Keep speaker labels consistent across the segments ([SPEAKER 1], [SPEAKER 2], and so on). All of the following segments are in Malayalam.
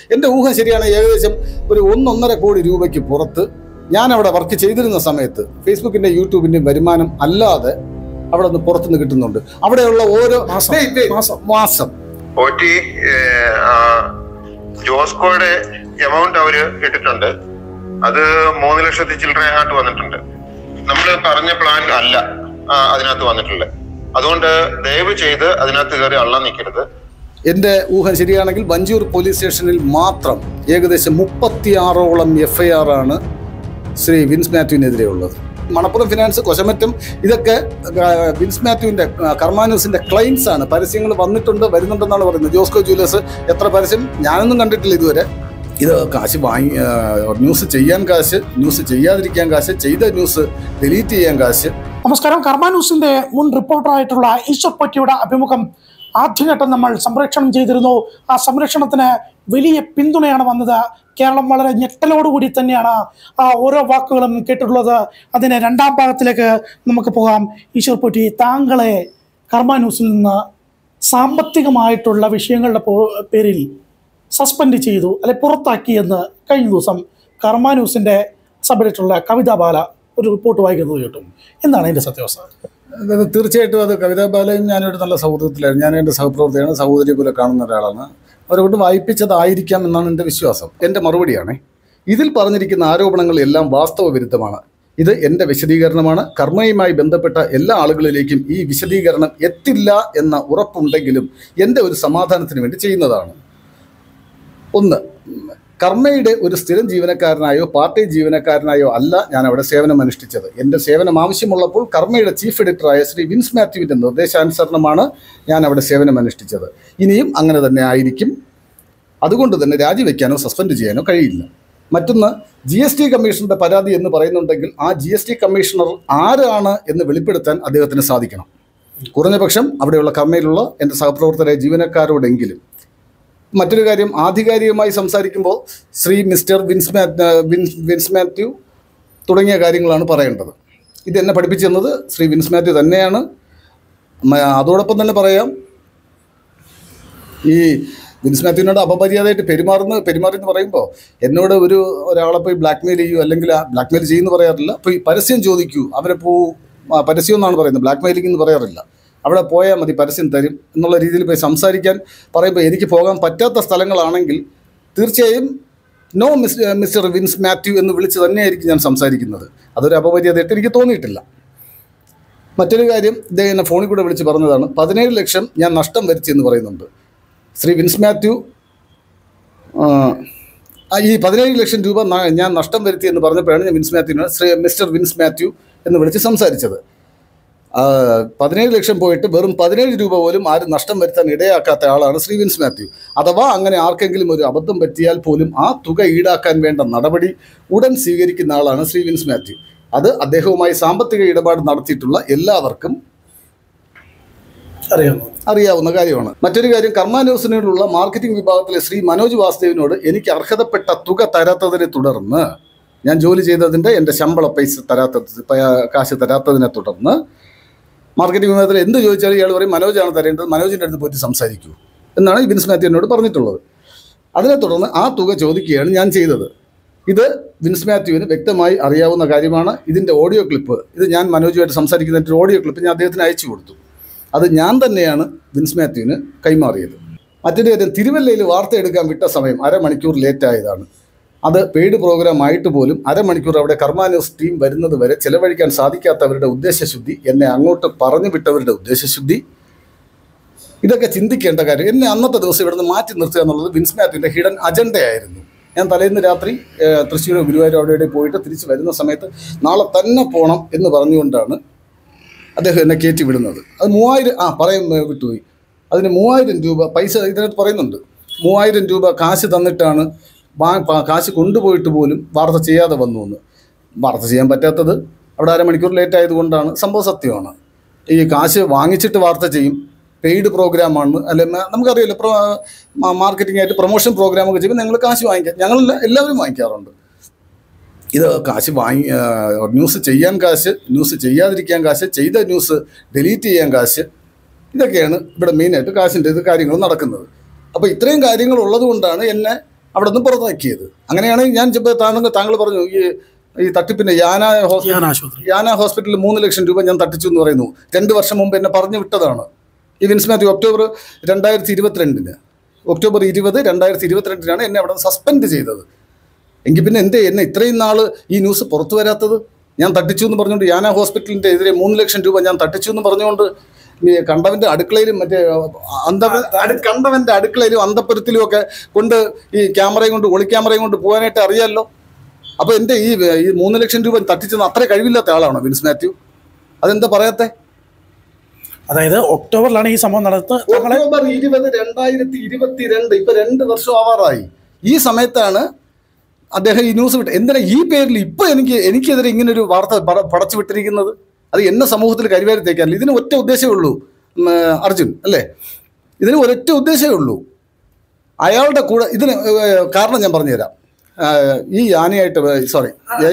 [SPEAKER 1] എൻ്റെ ഊഹം ശരിയാണ് ഏകദേശം ഒരു ഒന്നൊന്നര കോടി രൂപയ്ക്ക് പുറത്ത് ഞാൻ അവിടെ വർക്ക് ചെയ്തിരുന്ന സമയത്ത് ഫേസ്ബുക്കിന്റെ യൂട്യൂബിന്റെയും വരുമാനം അല്ലാതെ അവിടെ നിന്ന് പുറത്തുനിന്ന് കിട്ടുന്നുണ്ട് അവിടെയുള്ള ഓരോ
[SPEAKER 2] മാസം.
[SPEAKER 1] Wait, wait.
[SPEAKER 2] മാസം.
[SPEAKER 1] മാസം
[SPEAKER 3] ഒറ്റി ജോസ്കോയുടെ എമൗണ്ട് അവര് ഇട്ടിട്ടുണ്ട് അത് മൂന്ന് ലക്ഷത്തി ചില്ലറയായിട്ട് വന്നിട്ടുണ്ട് നമ്മൾ പറഞ്ഞ പ്ലാൻ അല്ല ആ, അതിനകത്ത് വന്നിട്ടുള്ളത് അതുകൊണ്ട് ദയവ് ചെയ്ത് അതിനകത്ത് കയറി അള്ളാൻ നിൽക്കരുത്
[SPEAKER 1] എൻ്റെ ഊഹം ശരിയാണെങ്കിൽ വഞ്ചൂർ പോലീസ് സ്റ്റേഷനിൽ മാത്രം ഏകദേശം മുപ്പത്തിയാറോളം എഫ് ഐ ആർ ആണ് ശ്രീ വിൻസ് മാത്യുവിനെതിരെ ഉള്ളത് മണപ്പുറം ഫിനാൻസ് കൊശമറ്റം ഇതൊക്കെ ആ, വിൻസ് മാത്യുവിന്റെ ആ, കർമാന്യൂസിന്റെ ക്ലൈൻസ് ആണ് പരസ്യങ്ങൾ വന്നിട്ടുണ്ട് വരുന്നുണ്ടെന്നാണ് പറയുന്നത് ജോസ്കോ ജൂലേഴ്സ് എത്ര പരസ്യം ഞാനൊന്നും കണ്ടിട്ടില്ല ഇതുവരെ ഇത് കാശ് വാങ്ങി ആ, ന്യൂസ് ചെയ്യാൻ കാശ് ന്യൂസ് ചെയ്യാതിരിക്കാൻ കാശ് ചെയ്ത ന്യൂസ് ഡിലീറ്റ് ചെയ്യാൻ കാശ്
[SPEAKER 2] നമസ്കാരം കർമ്മ ന്യൂസിന്റെ മുൻ റിപ്പോർട്ടറായിട്ടുള്ള ഈശ്വർ പൊറ്റിയുടെ അഭിമുഖം ആദ്യഘട്ടം നമ്മൾ സംപ്രേഷണം ചെയ്തിരുന്നു ആ സംരക്ഷണത്തിന് വലിയ പിന്തുണയാണ് വന്നത് കേരളം വളരെ ഞെട്ടലോടുകൂടി തന്നെയാണ് ആ ഓരോ വാക്കുകളും കേട്ടിട്ടുള്ളത് അതിന് രണ്ടാം ഭാഗത്തിലേക്ക് നമുക്ക് പോകാം ഈശ്വർ പൊറ്റി താങ്കളെ കർമ്മ ന്യൂസിൽ നിന്ന് സാമ്പത്തികമായിട്ടുള്ള വിഷയങ്ങളുടെ പോ- പേരിൽ സസ്പെൻഡ് ചെയ്തു അല്ലെ പുറത്താക്കിയെന്ന് കഴിഞ്ഞ ദിവസം കർമ്മ ന്യൂസിന്റെ സബിലിട്ടുള്ള കവിതാ ബാല ഒരു റിപ്പോർട്ട് വായിക്കുന്നത് കേട്ടു എന്താണ് അതിന്റെ സത്യാവസ്ഥ
[SPEAKER 1] അത് തീർച്ചയായിട്ടും അത് കവിതാ ബാലയും ഞാനൊരു നല്ല സൗഹൃദത്തിലായിരുന്നു ഞാൻ എൻ്റെ സഹപ്രവർത്തകയാണ് സഹോദരി പോലെ കാണുന്ന ഒരാളാണ് അവരോട് വായിപ്പിച്ചതായിരിക്കാം എന്നാണ് എൻ്റെ വിശ്വാസം എൻ്റെ മറുപടിയാണ് ഇതിൽ പറഞ്ഞിരിക്കുന്ന ആരോപണങ്ങൾ എല്ലാം വാസ്തവ വിരുദ്ധമാണ് ഇത് എൻ്റെ വിശദീകരണമാണ് കർമ്മയുമായി ബന്ധപ്പെട്ട എല്ലാ ആളുകളിലേക്കും ഈ വിശദീകരണം എത്തില്ല എന്ന ഉറപ്പുണ്ടെങ്കിലും എൻ്റെ ഒരു സമാധാനത്തിന് വേണ്ടി ചെയ്യുന്നതാണ് ഒന്ന് കർമ്മയുടെ ഒരു സ്ഥിരം ജീവനക്കാരനായോ പാർട്ടി ജീവനക്കാരനായോ അല്ല ഞാൻ അവിടെ സേവനം അനുഷ്ഠിച്ചത് എൻ്റെ സേവനം ആവശ്യമുള്ളപ്പോൾ കർമ്മയുടെ ചീഫ് എഡിറ്ററായ ശ്രീ വിൻസ് മാത്യുവിൻ്റെ നിർദ്ദേശാനുസരണമാണ് ഞാൻ അവിടെ സേവനം അനുഷ്ഠിച്ചത് ഇനിയും അങ്ങനെ തന്നെ ആയിരിക്കും അതുകൊണ്ട് തന്നെ രാജിവെക്കാനോ സസ്പെൻഡ് ചെയ്യാനോ കഴിയില്ല മറ്റൊന്ന് ജി എസ് ടി കമ്മീഷണറുടെ പരാതി എന്ന് പറയുന്നുണ്ടെങ്കിൽ ആ ജി എസ് ടി കമ്മീഷണർ ആരാണ് എന്ന് വെളിപ്പെടുത്താൻ അദ്ദേഹത്തിന് സാധിക്കണം കുറഞ്ഞ പക്ഷം അവിടെയുള്ള കർമ്മയിലുള്ള എൻ്റെ സഹപ്രവർത്തകരായ ജീവനക്കാരോടെങ്കിലും മറ്റൊരു കാര്യം ആധികാരികമായി സംസാരിക്കുമ്പോൾ ശ്രീ മിസ്റ്റർ വിൻസ് മാ വിൻസ് വിൻസ് മാത്യു തുടങ്ങിയ കാര്യങ്ങളാണ് പറയേണ്ടത് ഇത് എന്നെ പഠിപ്പിച്ചു തന്നത് ശ്രീ വിൻസ് മാത്യു തന്നെയാണ് മ- അതോടൊപ്പം തന്നെ പറയാം ഈ വിൻസ് മാത്യുവിനോട് അപമര്യാദയായിട്ട് പെരുമാറുന്ന പെരുമാറി എന്ന് പറയുമ്പോൾ എന്നോട് ഒരു ഒരാളെ പോയി ബ്ലാക്ക്മെയിൽ ചെയ്യൂ അല്ലെങ്കിൽ ബ്ലാക്ക്മെയിൽ ചെയ്യുന്നു പറയാറില്ല പോയി പരസ്യം ചോദിക്കൂ അവരെ പോ ആ, പരസ്യം എന്നാണ് പറയുന്നത് ബ്ലാക്ക്മെയിലിംഗ് എന്ന് പറയാറില്ല അവിടെ പോയാൽ മതി പരസ്യം തരും എന്നുള്ള രീതിയിൽ പോയി സംസാരിക്കാൻ പറയുമ്പോൾ എനിക്ക് പോകാൻ പറ്റാത്ത സ്ഥലങ്ങളാണെങ്കിൽ തീർച്ചയായും no miss mister Vince Mathew എന്ന് വിളിച്ച് തന്നെയായിരിക്കും ഞാൻ സംസാരിക്കുന്നത് അതൊരു അപമര്യാദയായിട്ട് എനിക്ക് തോന്നിയിട്ടില്ല മറ്റൊരു കാര്യം ഇദ്ദേഹം എന്നെ ഫോണിൽ കൂടെ വിളിച്ച് പറഞ്ഞതാണ് പതിനേഴ് ലക്ഷം ഞാൻ നഷ്ടം വരുത്തി എന്ന് പറയുന്നുണ്ട് ശ്രീ വിൻസ് മാത്യു ആ, ആ, ഈ പതിനേഴ് ലക്ഷം രൂപ ന- ഞാൻ നഷ്ടം വരുത്തി എന്ന് പറഞ്ഞപ്പോഴാണ് ഞാൻ വിൻസ് മാത്യുവിനെ ശ്രീ മിസ്റ്റർ വിൻസ് മാത്യു എന്ന് വിളിച്ച് സംസാരിച്ചത് ആ, പതിനേഴ് ലക്ഷം പോയിട്ട് വെറും പതിനേഴ് രൂപ പോലും ആരും നഷ്ടം വരുത്താൻ ഇടയാക്കാത്ത ആളാണ് ശ്രീ വിൻസ് മാത്യു അഥവാ അങ്ങനെ ആർക്കെങ്കിലും ഒരു അബദ്ധം പറ്റിയാൽ പോലും ആ തുക ഈടാക്കാൻ വേണ്ട നടപടി ഉടൻ സ്വീകരിക്കുന്ന ആളാണ് ശ്രീ വിൻസ് മാത്യു അത് അദ്ദേഹവുമായി സാമ്പത്തിക ഇടപാട് നടത്തിയിട്ടുള്ള എല്ലാവർക്കും
[SPEAKER 2] അറിയാമോ
[SPEAKER 1] അറിയാവുന്ന കാര്യമാണ് മറ്റൊരു കാര്യം കർമ്മ ന്യൂസിനോടുള്ള മാർക്കറ്റിംഗ് വിഭാഗത്തിലെ ശ്രീ മനോജ് വാസുദേവിനോട് എനിക്ക് അർഹതപ്പെട്ട തുക തരാത്തതിനെ തുടർന്ന് ഞാൻ ജോലി ചെയ്തതിൻ്റെ എൻ്റെ ശമ്പള പൈസ തരാത്തത് പ- കാശ് തരാത്തതിനെ തുടർന്ന് മാർക്കറ്റിംഗ് വിഭാഗത്തിൽ എന്ത് ചോദിച്ചാലും ഇയാൾ പറയും മനോജാണ് തരേണ്ടത് മനോജിൻ്റെ അടുത്ത് പോയിട്ട് സംസാരിക്കൂ എന്നാണ് ഈ വിൻസ് മാത്യു എന്നോട് പറഞ്ഞിട്ടുള്ളത് അതിനെ തുടർന്ന് ആ തുക ചോദിക്കുകയാണ് ഞാൻ ചെയ്തത് ഇത് വിൻസ് മാത്യുവിന് വ്യക്തമായി അറിയാവുന്ന കാര്യമാണ് ഇതിൻ്റെ ഓഡിയോ ക്ലിപ്പ് ഇത് ഞാൻ മനോജുമായിട്ട് സംസാരിക്കുന്നതിൻ്റെ ഓഡിയോ ക്ലിപ്പ് ഞാൻ അദ്ദേഹത്തിന് അയച്ചു കൊടുത്തു അത് ഞാൻ തന്നെയാണ് വിൻസ് മാത്യുവിന് കൈമാറിയത് മറ്റൊരു കാര്യം തിരുവല്ലയിൽ വാർത്ത എടുക്കാൻ വിട്ട സമയം അരമണിക്കൂർ ലേറ്റ് ആയതാണ് അത് പെയ്ഡ് പ്രോഗ്രാം ആയിട്ട് പോലും അരമണിക്കൂർ അവിടെ കർമ്മ ന്യൂസ് ടീം വരുന്നത് വരെ ചെലവഴിക്കാൻ സാധിക്കാത്തവരുടെ ഉദ്ദേശശുദ്ധി എന്നെ അങ്ങോട്ട് പറഞ്ഞു വിട്ടവരുടെ ഉദ്ദേശശുദ്ധി ഇതൊക്കെ ചിന്തിക്കേണ്ട കാര്യം എന്നെ അന്നത്തെ ദിവസം ഇവിടുന്ന് മാറ്റി നിർത്തുക എന്നുള്ളത് വിൻസ് മാത്യുവിൻ്റെ ഹിഡൻ അജണ്ടയായിരുന്നു ഞാൻ തലേന്ന് രാത്രി ഏഹ്, തൃശ്ശൂർ ഗുരുവായൂർ അവിടെ ഇവിടെ പോയിട്ട് തിരിച്ച് വരുന്ന സമയത്ത് നാളെ തന്നെ പോകണം എന്ന് പറഞ്ഞുകൊണ്ടാണ് അദ്ദേഹം എന്നെ കയറ്റി വിടുന്നത് അത് മൂവായിരം ആ പറയാൻ ഏഹ്, വിട്ടുപോയി അതിന് മൂവായിരം രൂപ പൈസ ഇതിനകത്ത് പറയുന്നുണ്ട് മൂവായിരം രൂപ കാശ് തന്നിട്ടാണ് വാ- പ- കാശ് കൊണ്ടുപോയിട്ട് പോലും വാർത്ത ചെയ്യാതെ വന്നു എന്ന് വാർത്ത ചെയ്യാൻ പറ്റാത്തത് അവിടെ അരമണിക്കൂർ ലേറ്റ് ആയതുകൊണ്ടാണ് സംഭവം സത്യമാണ് ഈ കാശ് വാങ്ങിച്ചിട്ട് വാർത്ത ചെയ്യും പെയ്ഡ് പ്രോഗ്രാമാണ് അല്ലെ മ- നമുക്കറിയാലോ പ്രോ മാർക്കറ്റിംഗ് ആയിട്ട് പ്രൊമോഷൻ പ്രോഗ്രാമൊക്കെ ചെയ്യുമ്പോൾ ഞങ്ങൾ കാശ് വാങ്ങിക്കാം ഞങ്ങളല്ല എല്ലാവരും വാങ്ങിക്കാറുണ്ട് ഇത് കാശ് വാങ്ങി ആ, ന്യൂസ് ചെയ്യാൻ കാശ് ന്യൂസ് ചെയ്യാതിരിക്കാൻ കാശ് ചെയ്ത ന്യൂസ് ഡിലീറ്റ് ചെയ്യാൻ കാശ് ഇതൊക്കെയാണ് ഇവിടെ മെയിനായിട്ട് കാശിൻ്റെ ഇത് കാര്യങ്ങൾ നടക്കുന്നത് അപ്പോൾ ഇത്രയും കാര്യങ്ങൾ ഉള്ളത് കൊണ്ടാണ് എന്നെ അവിടെ നിന്ന് പുറത്താക്കിയത് അങ്ങനെയാണെങ്കിൽ ഞാൻ ചിലപ്പോൾ താങ്കൾ താങ്കൾ പറഞ്ഞു ഈ ഈ തട്ടിപ്പിന്റെ യാന ഹോസ്പിറ്റൽ
[SPEAKER 2] ഞാൻ ആശുപത്രി
[SPEAKER 1] യാന ഹോസ്പിറ്റലിൽ മൂന്ന് ലക്ഷം രൂപ ഞാൻ തട്ടിച്ചു എന്ന് പറയുന്നു രണ്ട് വർഷം മുമ്പ് എന്നെ പറഞ്ഞു വിട്ടതാണ് ഈ വിൻസ് മാത്യു ഒക്ടോബർ രണ്ടായിരത്തി ഇരുപത്തിരണ്ടിന് ഒക്ടോബർ ഇരുപത് രണ്ടായിരത്തി ഇരുപത്തിരണ്ടിനാണ് എന്നെ അവിടെ സസ്പെൻഡ് ചെയ്തത് എങ്കിൽ പിന്നെ എന്തേ എന്നെ ഇത്രയും നാൾ ഈ ന്യൂസ് പുറത്തു വരാത്തത് ഞാൻ തട്ടിച്ചു എന്ന് പറഞ്ഞുകൊണ്ട് യാന ഹോസ്പിറ്റലിൻ്റെ എതിരെ മൂന്ന് ലക്ഷം രൂപ ഞാൻ തട്ടിച്ചു എന്ന് പറഞ്ഞുകൊണ്ട് ഈ കണ്ടവൻ്റെ അടുക്കളയിലും മറ്റേ അന്ത അടു- കണ്ടവൻ്റെ അടുക്കളയിലും അന്തപ്പുരത്തിലും ഒക്കെ കൊണ്ട് ഈ ക്യാമറയും കൊണ്ട് ഒളി ക്യാമറയും കൊണ്ട് പോകാനായിട്ട് അറിയാമല്ലോ അപ്പോൾ എൻ്റെ ഈ ഈ മൂന്ന് ലക്ഷം രൂപ തട്ടിച്ചെന്ന് അത്ര കഴിവില്ലാത്ത ആളാണോ വിൻസ് മാത്യു അതെന്താ പറയാത്തെ
[SPEAKER 2] അതായത് ഒക്ടോബറിലാണ് ഈ സംഭവം നടന്നത് താങ്കളെ
[SPEAKER 1] ഒക്ടോബർ ഇരുപത് രണ്ടായിരത്തി ഇരുപത്തിരണ്ട് ഇപ്പൊ രണ്ട് വർഷം ആവാറായി ഈ സമയത്താണ് അദ്ദേഹം ഈ ന്യൂസ് വിട്ട് എന്തിനാ ഈ പേരിൽ ഇപ്പൊ എനിക്ക് എനിക്കെതിരെ ഇങ്ങനെ ഒരു വാർത്ത പട- പടച്ചു വിട്ടിരിക്കുന്നത് അത് എന്നെ സമൂഹത്തിൽ കരിവാരിത്തേക്കാനില്ല ഇതിന് ഒറ്റ ഉദ്ദേശമേ ഉള്ളൂ ഉം, അർജുൻ അല്ലേ ഇതിന് ഒരൊറ്റ ഉദ്ദേശമേ ഉള്ളൂ അയാളുടെ കൂടെ ഇതിന് ഏഹ്, കാരണം ഞാൻ പറഞ്ഞുതരാം ആ, ഈ ആനയായിട്ട് സോറി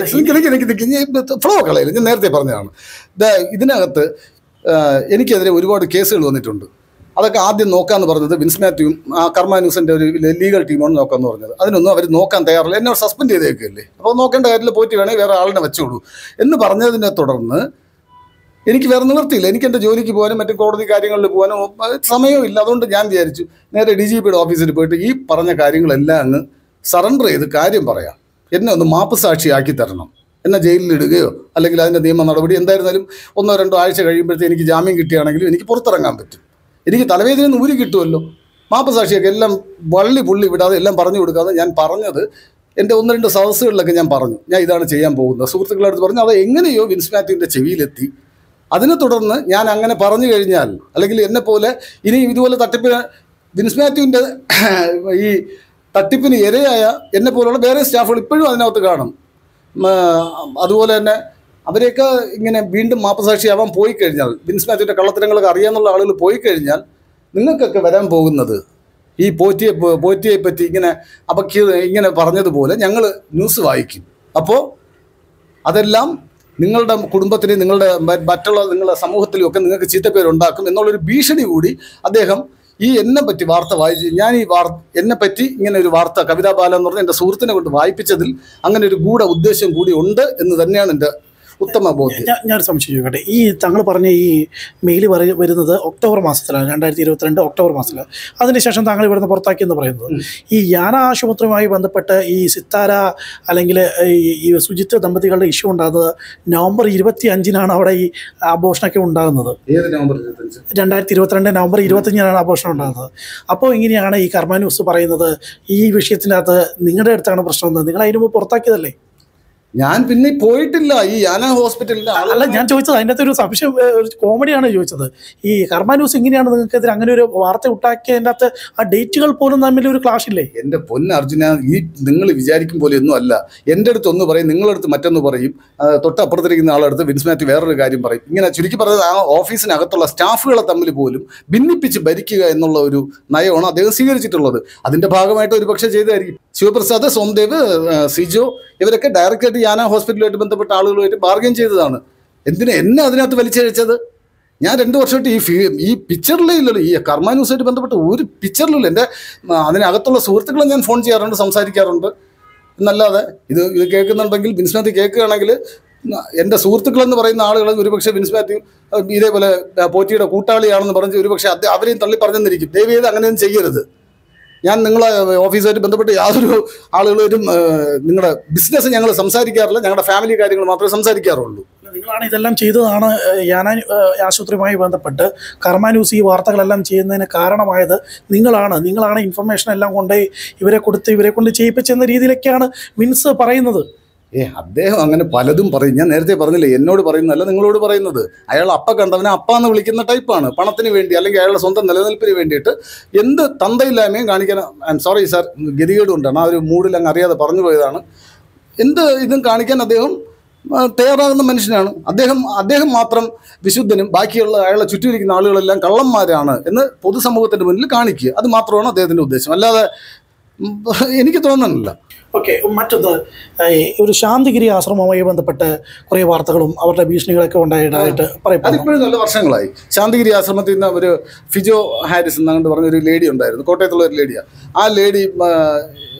[SPEAKER 1] ഫ്ലോ കളയില്ല ഞാൻ നേരത്തെ പറഞ്ഞതാണ് ദാ ഇതിനകത്ത് ആ, എനിക്കെതിരെ ഒരുപാട് കേസുകൾ വന്നിട്ടുണ്ട് അതൊക്കെ ആദ്യം നോക്കാന്ന് പറഞ്ഞത് വിൻസ് മാത്യുവും ആ കർമ്മ ന്യൂസിന്റെ ഒരു ലീഗൽ ടീമാണ് നോക്കാന്ന് പറഞ്ഞത് അതിനൊന്നും അവർ നോക്കാൻ തയ്യാറില്ല എന്നെ സസ്പെൻഡ് ചെയ്തേക്കല്ലേ അപ്പോൾ നോക്കേണ്ട കാര്യത്തിൽ പോയിട്ട് വേണമെങ്കിൽ വേറെ ആളിനെ വെച്ചോളൂ എന്ന് പറഞ്ഞതിനെ തുടർന്ന് എനിക്ക് വേറെ നിവൃത്തിയില്ല എനിക്ക് എൻ്റെ ജോലിക്ക് പോകാനും മറ്റു കോടതി കാര്യങ്ങളിൽ പോകാനും അഹ് സമയവും ഇല്ല അതുകൊണ്ട് ഞാൻ വിചാരിച്ചു നേരെ ഡി ജി പിയുടെ ഓഫീസിൽ പോയിട്ട് ഈ പറഞ്ഞ കാര്യങ്ങളെല്ലാം അങ്ങ് സറണ്ടർ ചെയ്ത് കാര്യം പറയാം എന്നെ ഒന്ന് മാപ്പ് സാക്ഷിയാക്കി തരണം എന്നെ ജയിലിൽ ഇടുകയോ അല്ലെങ്കിൽ അതിൻ്റെ നിയമ നടപടി എന്തായിരുന്നാലും ഒന്നോ രണ്ടോ ആഴ്ച കഴിയുമ്പോഴത്തേ എനിക്ക് ജാമ്യം കിട്ടുകയാണെങ്കിലും എനിക്ക് പുറത്തിറങ്ങാൻ പറ്റും എനിക്ക് തലവേദന നിന്ന് ഊരി കിട്ടുമല്ലോ മാപ്പ് സാക്ഷിയൊക്കെ എല്ലാം വള്ളി പുള്ളി വിടാതെ എല്ലാം പറഞ്ഞു കൊടുക്കാതെ ഞാൻ പറഞ്ഞത് എൻ്റെ ഒന്ന് രണ്ട് സദസ്സുകളിലൊക്കെ ഞാൻ പറഞ്ഞു ഞാൻ ഇതാണ് ചെയ്യാൻ പോകുന്നത് സുഹൃത്തുക്കളുടെ അടുത്ത് പറഞ്ഞു അത് എങ്ങനെയോ വിൻസ് മാത്യുവിൻ്റെ ചെവിയിലെത്തി അതിനെ തുടർന്ന് ഞാൻ അങ്ങനെ പറഞ്ഞു കഴിഞ്ഞാൽ അല്ലെങ്കിൽ എന്നെ പോലെ ഇനി ഇതുപോലെ തട്ടിപ്പിന് വിൻസ് മാത്യുവിൻ്റെ ഈ തട്ടിപ്പിന് ഇരയായ എന്നെ പോലുള്ള വേറെ സ്റ്റാഫുകൾ ഇപ്പോഴും അതിനകത്ത് കാണും ഉം, ആ, അതുപോലെ തന്നെ അവരെയൊക്കെ ഇങ്ങനെ വീണ്ടും മാപ്പസാക്ഷിയാവാൻ പോയി കഴിഞ്ഞാൽ വിൻസ് മാത്യുവിൻ്റെ കള്ളത്തരങ്ങളൊക്കെ അറിയാന്നുള്ള ആളുകൾ പോയി കഴിഞ്ഞാൽ നിങ്ങൾക്കൊക്കെ വരാൻ പോകുന്നത് ഈ പോറ്റിയെ പോറ്റിയെ പറ്റി ഇങ്ങനെ അപക്യ ഇങ്ങനെ പറഞ്ഞതുപോലെ ഞങ്ങൾ ന്യൂസ് വായിക്കും അപ്പോൾ അതെല്ലാം നിങ്ങളുടെ കുടുംബത്തിനെയും നിങ്ങളുടെ മ- മറ്റുള്ള നിങ്ങളുടെ സമൂഹത്തിലും ഒക്കെ നിങ്ങൾക്ക് ചീത്തപ്പേരുണ്ടാക്കും എന്നുള്ളൊരു ഭീഷണി കൂടി അദ്ദേഹം ഈ എന്നെ പറ്റി വാർത്ത വായിച്ച് ഞാൻ ഈ വാർ എന്നെ പറ്റി ഇങ്ങനെ ഒരു വാർത്ത കവിതാ ബാല എന്ന് പറഞ്ഞ എൻ്റെ സുഹൃത്തിനെ കൊണ്ട് വായിപ്പിച്ചതിൽ അങ്ങനെ ഒരു ഗൂഢ ഉദ്ദേശം കൂടി ഉണ്ട് എന്ന് തന്നെയാണ് എൻ്റെ ഉത്തമ ബോധ്യം
[SPEAKER 2] ഞാൻ ഞാൻ സംശയം ചോദിക്കട്ടെ ഈ താങ്കൾ പറഞ്ഞ ഈ മെയിൽ പറ വരുന്നത് ഒക്ടോബർ മാസത്തിലാണ് രണ്ടായിരത്തി ഇരുപത്തിരണ്ട് ഒക്ടോബർ മാസത്തിൽ അതിനുശേഷം താങ്കൾ ഇവിടുന്ന് പുറത്താക്കി എന്ന് പറയുന്നത് ഈ യാന ആശുപത്രിയുമായി ബന്ധപ്പെട്ട് ഈ സിത്താര അല്ലെങ്കിൽ ഈ ഈ സുജിത്ത് ദമ്പതികളുടെ ഇഷ്യൂ ഉണ്ടാകുന്നത് നവംബർ ഇരുപത്തി അഞ്ചിനാണ് അവിടെ ഈ ആഘോഷണമൊക്കെ ഉണ്ടാകുന്നത്
[SPEAKER 1] ഏത് നവംബർ ഇരുപത്തഞ്ച്
[SPEAKER 2] രണ്ടായിരത്തി ഇരുപത്തിരണ്ട് നവംബർ ഇരുപത്തഞ്ചിനാണ് ആഘോഷം ഉണ്ടാകുന്നത് അപ്പോൾ ഇങ്ങനെയാണ് ഈ കർമ്മ ന്യൂസ് പറയുന്നത് ഈ വിഷയത്തിനകത്ത് നിങ്ങളുടെ അടുത്താണ് പ്രശ്നം എന്ന് നിങ്ങൾ അതിന് മുമ്പ് പുറത്താക്കിയതല്ലേ
[SPEAKER 1] ഞാൻ പിന്നെ പോയിട്ടില്ല ഈ യാന ഹോസ്പിറ്റലിന്റെ ആളല്ല
[SPEAKER 2] അല്ല ഞാൻ ചോദിച്ചത് അതിൻ്റെ അകത്ത് ഒരു സംശയം ഏ, ഒരു കോമഡിയാണ് ചോദിച്ചത് ഈ കർമ്മ ന്യൂസ് ഇങ്ങനെയാണ് നിങ്ങൾക്കെതിരെ അങ്ങനെ ഒരു വാർത്ത ഉണ്ടാക്കിയതിൻ്റെ അകത്ത് ആ ഡേറ്റുകൾ പോലും തമ്മിൽ ഒരു ക്ലാഷ് ഇല്ലേ
[SPEAKER 1] എൻ്റെ പൊന്ന് അർജുന ഈ നിങ്ങൾ വിചാരിക്കും പോലെ ഒന്നും അല്ല എൻ്റെ അടുത്ത് ഒന്ന് പറയും നിങ്ങളുടെ അടുത്ത് മറ്റൊന്ന് പറയും ആ, തൊട്ടപ്പുറത്തിരിക്കുന്ന ആളടുത്ത് വിൻസ് മാത്യു വേറൊരു കാര്യം പറയും ഇങ്ങനെ ചുരുക്കി പറഞ്ഞത് ആ ഓഫീസിനകത്തുള്ള സ്റ്റാഫുകളെ തമ്മിൽ പോലും ഭിന്നിപ്പിച്ച് ഭരിക്കുക എന്നുള്ള ഒരു നയമാണ് അദ്ദേഹം സ്വീകരിച്ചിട്ടുള്ളത് അതിന്റെ ഭാഗമായിട്ട് ഒരു പക്ഷേ ചെയ്തായിരിക്കും ശിവപ്രസാദ് സോംദേവ് ആ, സിജോ ഇവരൊക്കെ ഡയറക്റ്റായിട്ട് യാന ഹോസ്പിറ്റലുമായിട്ട് ബന്ധപ്പെട്ട ആളുകളുമായിട്ട് ബാർഗൈൻ ചെയ്തതാണ് എന്തിനാ എന്നെ അതിനകത്ത് വലിച്ചഴിച്ചത് ഞാൻ രണ്ട് വർഷമായിട്ട് ഈ ഫീ ഈ പിക്ചറിലേ ഇല്ലല്ലോ ഈ കർമ്മ ന്യൂസായിട്ട് ബന്ധപ്പെട്ട് ഒരു പിക്ചറിലില്ല എൻ്റെ ആ, അതിനകത്തുള്ള സുഹൃത്തുക്കളെ ഞാൻ ഫോൺ ചെയ്യാറുണ്ട് സംസാരിക്കാറുണ്ട് എന്നല്ലാതെ ഇത് ഇത് കേൾക്കുന്നുണ്ടെങ്കിൽ ബിൻസ് മാത്യു കേൾക്കുകയാണെങ്കിൽ എൻ്റെ സുഹൃത്തുക്കളെന്ന് പറയുന്ന ആളുകൾ ഒരുപക്ഷെ ബിൻസ് മാത്യു ആ, ഇതേപോലെ ആ, പോറ്റിയുടെ കൂട്ടാളിയാണെന്ന് പറഞ്ഞ് ഒരുപക്ഷെ അത് അവരെയും തള്ളി പറഞ്ഞെന്നിരിക്കും ദയവ് ചെയ്ത് അങ്ങനെയൊന്നും ചെയ്യരുത് ഞാൻ നിങ്ങളെ ഓഫീസുമായിട്ട് ബന്ധപ്പെട്ട് യാതൊരു ആളുകളായിട്ടും നിങ്ങളുടെ ബിസിനസ് ഞങ്ങൾ സംസാരിക്കാറില്ല ഞങ്ങളുടെ ഫാമിലി കാര്യങ്ങൾ മാത്രമേ സംസാരിക്കാറുള്ളൂ
[SPEAKER 2] നിങ്ങളാണ് ഇതെല്ലാം ചെയ്തതാണ് ഏ, യാന ഏ, ആശുപത്രിയുമായി ബന്ധപ്പെട്ട് കർമ്മ ന്യൂസ് ഈ വാർത്തകളെല്ലാം ചെയ്യുന്നതിന് കാരണമായത് നിങ്ങളാണ് നിങ്ങളാണ് ഇൻഫർമേഷൻ എല്ലാം കൊണ്ടുപോയി ഇവരെ കൊടുത്ത് ഇവരെ കൊണ്ട് ചെയ്യിപ്പിച്ചെന്ന രീതിയിലൊക്കെയാണ് മിൻസ് പറയുന്നത്
[SPEAKER 1] ഏ അദ്ദേഹം അങ്ങനെ പലതും പറയും ഞാൻ നേരത്തെ പറഞ്ഞില്ലേ എന്നോട് പറയുന്നതല്ല നിങ്ങളോട് പറയുന്നത് അയാൾ അപ്പ കണ്ടവനെ അപ്പ എന്ന് വിളിക്കുന്ന ടൈപ്പാണ് പണത്തിന് വേണ്ടി അല്ലെങ്കിൽ അയാളുടെ സ്വന്തം നിലനിൽപ്പിന് വേണ്ടിയിട്ട് എന്ത് തന്തയില്ലായ്മയും കാണിക്കാൻ ഐ എം സോറി സാർ ഗതികേട് കൊണ്ടാണ് ആ ഒരു മൂഡിൽ അങ്ങ് അറിയാതെ പറഞ്ഞു പോയതാണ് എന്ത് ഇതും കാണിക്കാൻ അദ്ദേഹം ആ, തയ്യാറാകുന്ന മനുഷ്യനാണ് അദ്ദേഹം അദ്ദേഹം മാത്രം വിശുദ്ധനും ബാക്കിയുള്ള അയാളെ ചുറ്റിയിരിക്കുന്ന ആളുകളെല്ലാം കള്ളന്മാരാണ് എന്ന് പൊതുസമൂഹത്തിന്റെ മുന്നിൽ കാണിക്കുക അത് മാത്രമാണ് അദ്ദേഹത്തിന്റെ ഉദ്ദേശം അല്ലാതെ ഉം, എനിക്ക് തോന്നുന്നില്ല
[SPEAKER 2] ഓക്കെ മറ്റൊന്ന് ഈ ഒരു ശാന്തിഗിരി ആശ്രമവുമായി ബന്ധപ്പെട്ട് കുറേ വാർത്തകളും അവരുടെ ഭീഷണികളൊക്കെ ഉണ്ടായതായിട്ട് പറയപ്പെടുന്നു
[SPEAKER 1] അതിപ്പോഴും നല്ല വർഷങ്ങളായി ശാന്തിഗിരി ആശ്രമത്തിൽ നിന്ന് ഒരു ഫിജോ ഹാരിസ് എന്നങ്ങോട്ട് പറഞ്ഞ ഒരു ലേഡി ഉണ്ടായിരുന്നു കോട്ടയത്തുള്ള ഒരു ലേഡിയാണ് ആ ലേഡി ആ,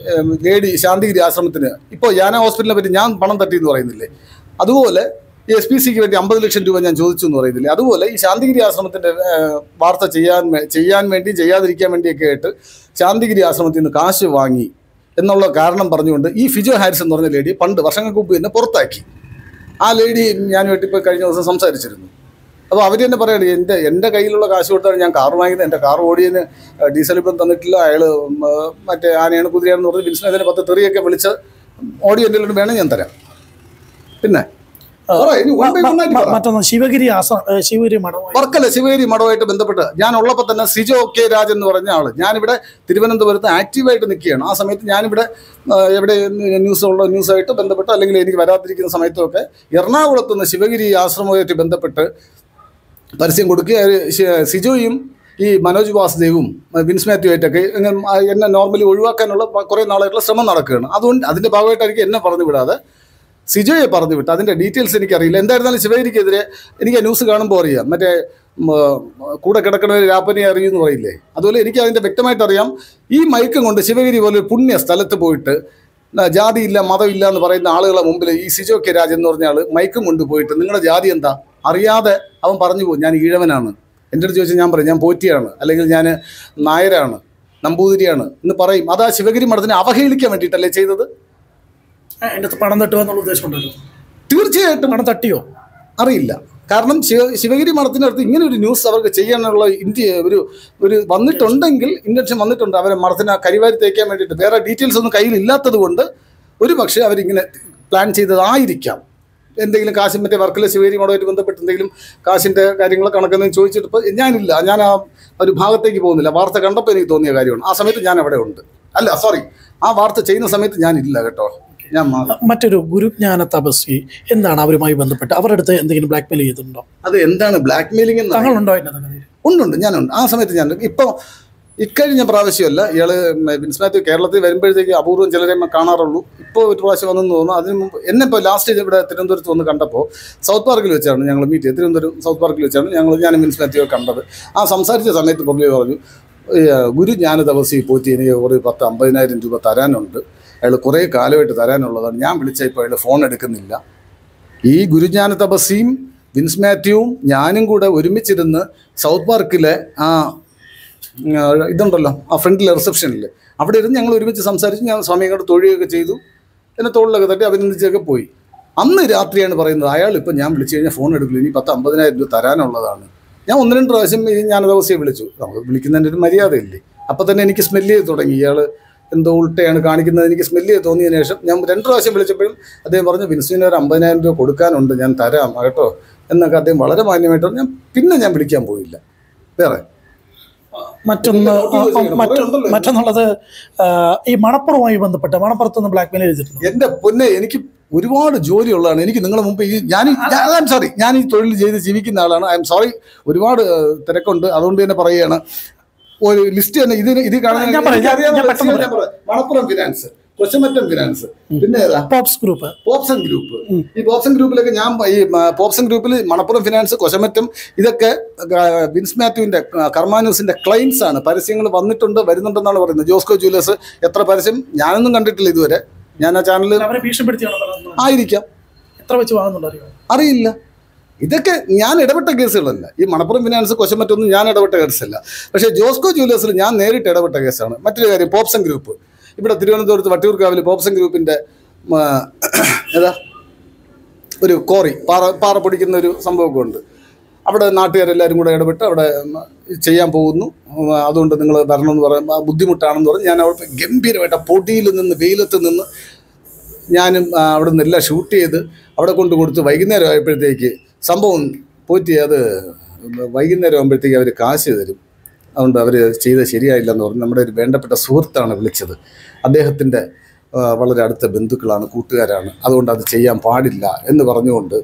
[SPEAKER 1] ഏം, ലേഡി ശാന്തിഗിരി ആശ്രമത്തിന് ഇപ്പോൾ യാന ഹോസ്പിറ്റലിനെ പറ്റി ഞാൻ പണം തട്ടി എന്ന് പറയുന്നില്ലേ അതുപോലെ ഈ എസ് പി സിക്ക് വേണ്ടി അമ്പത് ലക്ഷം രൂപ ഞാൻ ചോദിച്ചു എന്ന് പറയുന്നില്ലേ അതുപോലെ ഈ ശാന്തിഗിരി ആശ്രമത്തിന്റെ ഏഹ്, വാർത്ത ചെയ്യാൻ വേ- ചെയ്യാൻ വേണ്ടി ചെയ്യാതിരിക്കാൻ വേണ്ടിയൊക്കെ ആയിട്ട് ശാന്തിഗിരി ആശ്രമത്തിൽ നിന്ന് കാശ് വാങ്ങി എന്നുള്ള കാരണം പറഞ്ഞുകൊണ്ട് ഈ ഫിജോ ഹാരിസ് എന്ന് പറഞ്ഞ ലേഡി പണ്ട് വർഷങ്ങൾക്ക് മുമ്പ് തന്നെ പുറത്താക്കി ആ ലേഡി ഞാനുമായിട്ട് ഇപ്പോൾ കഴിഞ്ഞ ദിവസം സംസാരിച്ചിരുന്നു അപ്പോൾ അവർ തന്നെ പറയണേ എൻ്റെ എൻ്റെ കയ്യിലുള്ള കാശ് കൊടുത്താണ് ഞാൻ കാർ വാങ്ങിയത് എൻ്റെ കാർ ഓടിയതിന് ഡീസൽ ഇപ്പം തന്നിട്ടില്ല അയാൾ മറ്റേ ആനയാണ് കുതിരയാണെന്ന് പറഞ്ഞ് ബിസിനസ്സിനെ പത്ത് തെറിയൊക്കെ വിളിച്ച് ഓടി എൻ്റെ കയ്യിൽ വേണം ഞാൻ തരാം പിന്നെ പറ, ഇനി one by one ആയിട്ട് പറ.
[SPEAKER 2] മറ്റൊന്ന് ശിവഗിരി ആശ്രമം ഏ, ശിവഗിരി മഠം
[SPEAKER 1] വർക്കല ശിവഗിരി മഠവുമായിട്ട് ബന്ധപ്പെട്ട് ഞാൻ ഉള്ളപ്പോൾ തന്നെ സിജോ കെ രാജ് എന്ന് പറഞ്ഞ ആള് ഞാനിവിടെ തിരുവനന്തപുരത്ത് ആക്റ്റീവായിട്ട് നിൽക്കുകയാണ് ആ സമയത്ത് ഞാനിവിടെ ആ, എവിടെ ന്യൂസ് ഉള്ള ന്യൂസായിട്ട് ബന്ധപ്പെട്ട് അല്ലെങ്കിൽ എനിക്ക് വരാതിരിക്കുന്ന സമയത്തൊക്കെ എറണാകുളത്ത് നിന്ന് ശിവഗിരി ആശ്രമവുമായിട്ട് ബന്ധപ്പെട്ട് പരസ്യം കൊടുക്കുക അവര് ശി- സിജോയും ഈ മനോജ് വാസുദേവും വിൻസ് മാത്യുവായിട്ടൊക്കെ ഇങ്ങനെ ആ എന്നെ നോർമലി ഒഴിവാക്കാനുള്ള പ- കുറേ നാളായിട്ടുള്ള ശ്രമം നടക്കുകയാണ് അതുകൊണ്ട് അതിൻ്റെ ഭാഗമായിട്ടായിരിക്കും എന്നെ പറഞ്ഞു വിടാതെ സിജോയെ പറഞ്ഞു വിട്ടു അതിൻ്റെ ഡീറ്റെയിൽസ് എനിക്കറിയില്ല എന്തായിരുന്നാലും ശിവഗിരിക്കെതിരെ എനിക്ക് ആ ന്യൂസ് കാണുമ്പോൾ അറിയാം മറ്റേ ഉം, കൂടെ കിടക്കുന്ന ഒരു രാപ്പനെ അറിയുമെന്ന് പറയില്ലേ അതുപോലെ എനിക്ക് അതിൻ്റെ വ്യക്തമായിട്ട് അറിയാം ഈ മയക്കം കൊണ്ട് ശിവഗിരി പോലെ ഒരു പുണ്യ സ്ഥലത്ത് പോയിട്ട് ന- ജാതിയില്ല മതമില്ല എന്ന് പറയുന്ന ആളുകളെ മുമ്പിൽ ഈ സിജോ കെ രാജ് എന്ന് പറഞ്ഞ ആൾ മയക്കം കൊണ്ടുപോയിട്ട് നിങ്ങളുടെ ജാതി എന്താ അറിയാതെ അവൻ പറഞ്ഞു പോകും ഞാൻ ഈഴവനാണ് എൻ്റെ അടുത്ത് ചോദിച്ചാൽ ഞാൻ പറയും ഞാൻ പോറ്റിയാണ് അല്ലെങ്കിൽ ഞാൻ നായരാണ് നമ്പൂതിരിയാണ് എന്ന് പറയും അത് ആ ശിവഗിരി മഠത്തിനെ അവഹേളിക്കാൻ വേണ്ടിയിട്ടല്ലേ ചെയ്തത്
[SPEAKER 2] അതിൻ്റെ അകത്ത് പണം തട്ടുക എന്നുള്ള ഉദ്ദേശം ഉണ്ടല്ലോ
[SPEAKER 1] തീർച്ചയായിട്ടും
[SPEAKER 2] പണം തട്ടിയോ
[SPEAKER 1] അറിയില്ല കാരണം ശിവ ശിവഗിരി മഠത്തിനടുത്ത് ഇങ്ങനെ ഒരു ന്യൂസ് അവർക്ക് ചെയ്യാനുള്ള ഇന്ത്യ ഒരു ഒരു വന്നിട്ടുണ്ടെങ്കിൽ ഇന്റൻഷൻ വന്നിട്ടുണ്ട് അവരെ മഠത്തിനെ കരിവാരി തേക്കാൻ വേണ്ടിയിട്ട് വേറെ ഡീറ്റെയിൽസ് ഒന്നും കയ്യിൽ ഇല്ലാത്തത് കൊണ്ട് ഒരു പക്ഷേ അവരിങ്ങനെ പ്ലാൻ ചെയ്തതായിരിക്കാം എന്തെങ്കിലും കാശ് മറ്റേ വർക്കല ശിവഗിരി മഠമായിട്ട് ബന്ധപ്പെട്ട് എന്തെങ്കിലും കാശിൻ്റെ കാര്യങ്ങൾ കണക്കെന്ന് ചോദിച്ചിട്ട് ഇപ്പോൾ ഞാനില്ല ഞാൻ ആ ഒരു ഭാഗത്തേക്ക് പോകുന്നില്ല വാർത്ത കണ്ടപ്പോൾ എനിക്ക് തോന്നിയ കാര്യമാണ് ആ സമയത്ത് ഞാൻ അവിടെ ഉണ്ട് അല്ല സോറി ആ വാർത്ത ചെയ്യുന്ന സമയത്ത് ഞാനില്ല കേട്ടോ ഞാൻ മാറി
[SPEAKER 2] മറ്റൊരു ഗുരുജ്ഞാന തപസ്വി എന്താണ് അവരുമായി ബന്ധപ്പെട്ട് അവരുടെ അടുത്ത് എന്തെങ്കിലും ബ്ലാക്ക് മെയിൽ ചെയ്തിട്ടുണ്ടോ
[SPEAKER 1] അത് എന്താണ് ബ്ലാക്ക് മെയിലിംഗ് എന്ന്
[SPEAKER 2] താങ്കളുണ്ടോ അതിൻ്റെ കഥയിൽ
[SPEAKER 1] ഞാനുണ്ട് ആ സമയത്ത് ഞാൻ ഇപ്പോൾ ഇക്കഴിഞ്ഞ പ്രാവശ്യമല്ല ഇയാള് വിൻസ് മാത്യു കേരളത്തിൽ വരുമ്പോഴത്തേക്ക് അപൂർവം ചിലരെ കാണാറുള്ളൂ ഇപ്പോൾ ഒരു പ്രാവശ്യം വന്നെന്ന് തോന്നുന്നു അതിന് മുമ്പ് എന്നെ ഇപ്പോൾ ലാസ്റ്റ് ഇവിടെ തിരുവനന്തപുരത്ത് വന്ന് കണ്ടപ്പോൾ സൗത്ത് പാർക്കിൽ വെച്ചാണ് ഞങ്ങൾ മീറ്റ് ചെയ്ത് തിരുവനന്തപുരം സൗത്ത് പാർക്കിൽ വെച്ചാണ് ഞങ്ങൾ ഞാൻ വിൻസ് മാത്യുവെ കണ്ടത് ആ സംസാരിച്ച സമയത്ത് പുള്ളി പറഞ്ഞു "ഈ, ഗുരു ജ്ഞാന തപസ്സി പോറ്റി എനിക്ക് ഒരു പത്ത് അമ്പതിനായിരം രൂപ തരാനുണ്ട് അയാൾ കുറേ കാലമായിട്ട് തരാനുള്ളതാണ് ഞാൻ വിളിച്ചാൽ ഇപ്പോൾ അയാൾ ഫോൺ എടുക്കുന്നില്ല ഈ ഗുരുജ്ഞാന തപസ്സിയും വിൻസ് മാത്യുവും ഞാനും കൂടെ ഒരുമിച്ചിരുന്ന് സൗത്ത് പാർക്കിലെ ആ ഉം, ആ, ഇതുണ്ടല്ലോ ആ ഫ്രണ്ടിലെ റിസപ്ഷനിൽ അവിടെ ഇരുന്ന് ഞങ്ങൾ ഒരുമിച്ച് സംസാരിച്ച് ഞാൻ സ്വാമിയോട് തൊഴുകയൊക്കെ ചെയ്തു എന്നെ തോളിലൊക്കെ തട്ടി അഭിനന്ദിച്ചൊക്കെ പോയി അന്ന് രാത്രിയാണ് പറയുന്നത് അയാൾ ഇപ്പം ഞാൻ വിളിച്ചു കഴിഞ്ഞാൽ ഫോൺ എടുക്കില്ല ഇനി പത്ത് അമ്പതിനായിരം രൂപ തരാനുള്ളതാണ് ഞാൻ ഒന്ന് രണ്ട് പ്രാവശ്യം ഈ ഞാൻ ദിവസം വിളിച്ചു നമുക്ക് വിളിക്കുന്നതിൻ്റെ ഒരു മര്യാദയില്ലേ അപ്പം തന്നെ എനിക്ക് സ്മെല്ല് ചെയ്ത് തുടങ്ങി ഇയാൾ എന്തോ ഉൾട്ടയാണ് കാണിക്കുന്നത് എനിക്ക് സ്മെല്ല് ചെയ്ത് തോന്നിയതിന് ശേഷം ഞാൻ രണ്ട് പ്രാവശ്യം വിളിച്ചപ്പോഴും അദ്ദേഹം പറഞ്ഞു വിൻസിന് ഒരു അമ്പതിനായിരം രൂപ കൊടുക്കാനുണ്ട് ഞാൻ തരാം കേട്ടോ എന്നൊക്കെ അദ്ദേഹം വളരെ മാന്യമായിട്ട് പറഞ്ഞു. ഞാൻ പിന്നെ ഞാൻ വിളിക്കാൻ പോയില്ല വേറെ
[SPEAKER 2] മറ്റൊന്ന്
[SPEAKER 1] ഇതിന്റെ note ചെയ്യണം.
[SPEAKER 2] മറ്റൊ
[SPEAKER 1] കുറേ ഉണ്ടല്ലോ.
[SPEAKER 2] മറ്റൊന്നുള്ളത് ആ, ഈ മണപ്പുറവുമായി ബന്ധപ്പെട്ട് മണപ്പുറത്ത് നിന്ന് ബ്ലാക്ക് മെയിൽ ചെയ്തിട്ടുണ്ട്
[SPEAKER 1] എന്റെ പൊന്നെ എനിക്ക് ഒരുപാട് ജോലിയുള്ളതാണ് എനിക്ക് നിങ്ങളെ മുമ്പ് ഈ ഞാൻ ഐ എം സോറി ഞാൻ ഈ തൊഴിൽ ചെയ്ത് ജീവിക്കുന്ന ആളാണ് ഐ എം സോറി ഒരുപാട് ഏഹ്, തിരക്കുണ്ട് അതുകൊണ്ട് തന്നെ പറയുകയാണ് ഒരു ലിസ്റ്റ് തന്നെ ഇതിന് ഇത് കാണുന്ന
[SPEAKER 2] ഞാൻ പറയാം, ഞാൻ-
[SPEAKER 1] എനിക്കറിയാവുന്ന
[SPEAKER 2] ഞാൻ പെട്ടെന്ന്
[SPEAKER 1] list ഞാൻ പറയാം. മണപ്പുറം ഫിനാൻസ് കൊച്ചമറ്റം ഫിനാൻസ് പിന്നെ ഏതാ
[SPEAKER 2] പോപ്സ് ഗ്രൂപ്പ്
[SPEAKER 1] പോപ്സൺ ഗ്രൂപ്പ് ഈ പോപ്സൺ ഗ്രൂപ്പിലൊക്കെ ഞാൻ ഈ മ- പോപ്സൺ ഗ്രൂപ്പിൽ മണപ്പുറം ഫിനാൻസ് കൊശമറ്റം ഇതൊക്കെ ആ, വിൻസ് മാത്യുവിന്റെ ആ, കർമാന്യൂസിന്റെ ക്ലൈൻസ് ആണ് പരസ്യങ്ങൾ വന്നിട്ടുണ്ട് വരുന്നുണ്ടെന്നാണ് പറയുന്നത് ജോസ്കോ ജൂലേഴ്സ് എത്ര പരസ്യം ഞാനൊന്നും കണ്ടിട്ടില്ല ഇതുവരെ ഞാൻ ആ ചാനലിൽ
[SPEAKER 2] അവരെ ഭീഷണിപ്പെടുത്തിയാണോ പറയുന്നത്?
[SPEAKER 1] ആയിരിക്കാം
[SPEAKER 2] എത്ര വെച്ച് വാങ്ങുന്നുണ്ടോ അറിയോ
[SPEAKER 1] അറിയില്ല ഇതൊക്കെ ഞാൻ ഇടപെട്ട കേസുകളല്ല ഈ മണപ്പുറം ഫിനാൻസ് കൊശമറ്റൊന്നും ഞാൻ ഇടപെട്ട കേസല്ല പക്ഷേ ജോസ്കോ ജൂലേഴ്സിൽ ഞാൻ നേരിട്ട് ഇടപെട്ട കേസാണ് മറ്റൊരു കാര്യം പോപ്സൺ ഗ്രൂപ്പ് ഇവിടെ തിരുവനന്തപുരത്ത് വട്ടിയൂർക്കാവിൽ പോപ്സൺ ഗ്രൂപ്പിന്റെ ആ, ഏതാ ഒരു കോറി പാറ പാറ പൊടിക്കുന്ന ഒരു സംഭവമൊക്കെ ഉണ്ട് അവിടെ നാട്ടുകാരെല്ലാവരും കൂടെ ഇടപെട്ട് അവിടെ ഉം, ചെയ്യാൻ പോകുന്നു ഉം, അതുകൊണ്ട് നിങ്ങൾ വരണമെന്ന് പറയാൻ ബുദ്ധിമുട്ടാണെന്ന് പറഞ്ഞ് ഞാൻ അവിടെ ഗംഭീരമായിട്ട് ആ പൊടിയിൽ നിന്ന് വെയിലത്ത് നിന്ന് ഞാനും ആ, അവിടെ നിന്ന് എല്ലാം ഷൂട്ട് ചെയ്ത് അവിടെ കൊണ്ട് കൊടുത്ത് വൈകുന്നേരം ആയപ്പോഴത്തേക്ക് സംഭവം പോറ്റി അത് വൈകുന്നേരം ആകുമ്പോഴത്തേക്ക് അവർ കാശ് തരും അതുകൊണ്ട് അവർ ചെയ്ത് ശരിയായില്ല എന്ന് പറഞ്ഞ് നമ്മുടെ ഒരു വേണ്ടപ്പെട്ട സുഹൃത്താണ് വിളിച്ചത് അദ്ദേഹത്തിൻ്റെ ആ, വളരെ അടുത്ത ബന്ധുക്കളാണ് കൂട്ടുകാരാണ് അതുകൊണ്ട് അത് ചെയ്യാൻ പാടില്ല എന്ന് പറഞ്ഞുകൊണ്ട്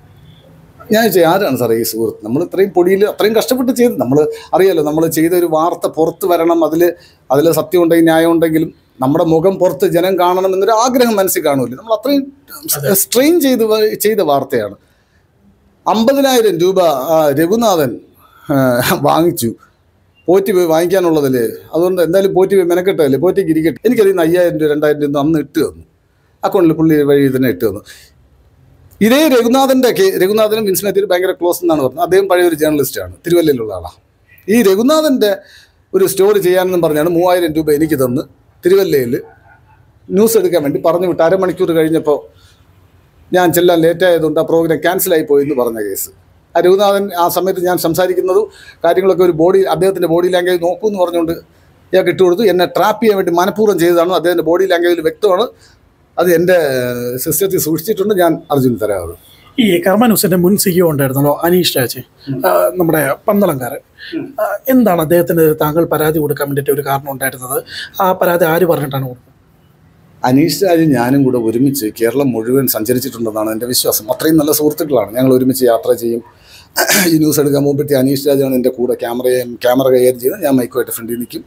[SPEAKER 1] ഞാൻ ചോദിച്ചു ആരാണ് സാറേ ഈ സുഹൃത്ത് നമ്മൾ ഇത്രയും പൊടിയിൽ അത്രയും കഷ്ടപ്പെട്ട് ചെയ്ത് നമ്മൾ അറിയാലോ നമ്മൾ ചെയ്ത ഒരു വാർത്ത പുറത്ത് വരണം അതിൽ അതിൽ സത്യം ഉണ്ടെങ്കിൽ ന്യായം ഉണ്ടെങ്കിലും നമ്മുടെ മുഖം പുറത്ത് ജനം കാണണം എന്നൊരു ആഗ്രഹം മനസ്സിൽ കാണൂല നമ്മൾ അത്രയും സ്ട്രെയിൻ ചെയ്ത് വ- ചെയ്ത വാർത്തയാണ് അമ്പതിനായിരം രൂപ ആ, രഘുനാഥൻ ആ, വാങ്ങിച്ചു പോറ്റി പോയി വാങ്ങിക്കാനുള്ളതല്ലേ അതുകൊണ്ട് എന്തായാലും പോറ്റി പോയി മെനക്കെട്ടല്ലേ പോറ്റിക്ക് ഇരിക്കട്ടെ എനിക്കതിൽ നിന്ന് അയ്യായിരം രൂപ രണ്ടായിരം രൂപ അന്ന് ഇട്ട് തന്നു അക്കൗണ്ടിൽ പുള്ളി വഴി തന്നെ ഇട്ട് തന്നു ഇതേ രഘുനാഥൻ്റെ കേ രഘുനാഥനും വിൻസ്മേത്തിന് ഭയങ്കര ക്ലോസ് എന്നാണ് പറഞ്ഞത് അദ്ദേഹം പഴയ ഒരു ജേർണലിസ്റ്റാണ് തിരുവല്ലയിലുള്ള ആളാണ് ഈ രഘുനാഥൻ്റെ ഒരു സ്റ്റോറി ചെയ്യാനെന്നും പറഞ്ഞാണ് മൂവായിരം രൂപ എനിക്ക് തന്ന് തിരുവല്ലയിൽ ന്യൂസ് എടുക്കാൻ വേണ്ടി പറഞ്ഞു വിട്ട് അരമണിക്കൂർ കഴിഞ്ഞപ്പോൾ ഞാൻ ചെല്ലാൻ ലേറ്റ് ആയതുകൊണ്ട് ആ പ്രോഗ്രാം ക്യാൻസലായി പോയി എന്ന് പറഞ്ഞ കേസ് ആ രഘുനാഥൻ ആ സമയത്ത് ഞാൻ സംസാരിക്കുന്നതും കാര്യങ്ങളൊക്കെ ഒരു ബോഡി അദ്ദേഹത്തിൻ്റെ ബോഡി ലാംഗ്വേജ് നോക്കൂ എന്ന് പറഞ്ഞുകൊണ്ട് ഇയാൾക്ക് ഇട്ട് കൊടുത്തു എന്നെ ട്രാപ്പ് ചെയ്യാൻ വേണ്ടി മനഃപൂർവ്വം ചെയ്തതാണ് അദ്ദേഹത്തിൻ്റെ ബോഡി ലാംഗ്വേജിൽ വ്യക്തമാണ് അത് എൻ്റെ സിസ്റ്റത്തിൽ സൂക്ഷിച്ചിട്ടുണ്ട് ഞാൻ അർജുൻ തരാറ്
[SPEAKER 2] ഈ കർമ്മ ന്യൂസിന്റെ മുൻ സിഇഒ ഉണ്ടായിരുന്നല്ലോ അനീഷ് രാജ് ആ, നമ്മുടെ പന്തളംകാരൻ ആ, എന്താണ് അദ്ദേഹത്തിന് താങ്കൾ പരാതി കൊടുക്കാൻ വേണ്ടിയിട്ട് ഒരു കാരണം ഉണ്ടായിരുന്നത് ആ പരാതി ആര് പറഞ്ഞിട്ടാണ് കൊടുത്തത്
[SPEAKER 1] അനീഷ് രാജും ഞാനും കൂടെ ഒരുമിച്ച് കേരളം മുഴുവൻ സഞ്ചരിച്ചിട്ടുണ്ടെന്നാണ് എൻ്റെ വിശ്വാസം അത്രയും നല്ല സുഹൃത്തുക്കളാണ് ഞങ്ങൾ ഒരുമിച്ച് യാത്ര ചെയ്യും ഈ ന്യൂസ് എടുക്കാൻ പോകുമ്പോഴത്തേ അനീഷ് രാജാണ് എൻ്റെ കൂടെ ക്യാമറയും ക്യാമറ കൈകാര്യം ചെയ്യുന്നത് ഞാൻ മൈക്കുമായിട്ട് ഫ്രണ്ടിൽ നിൽക്കും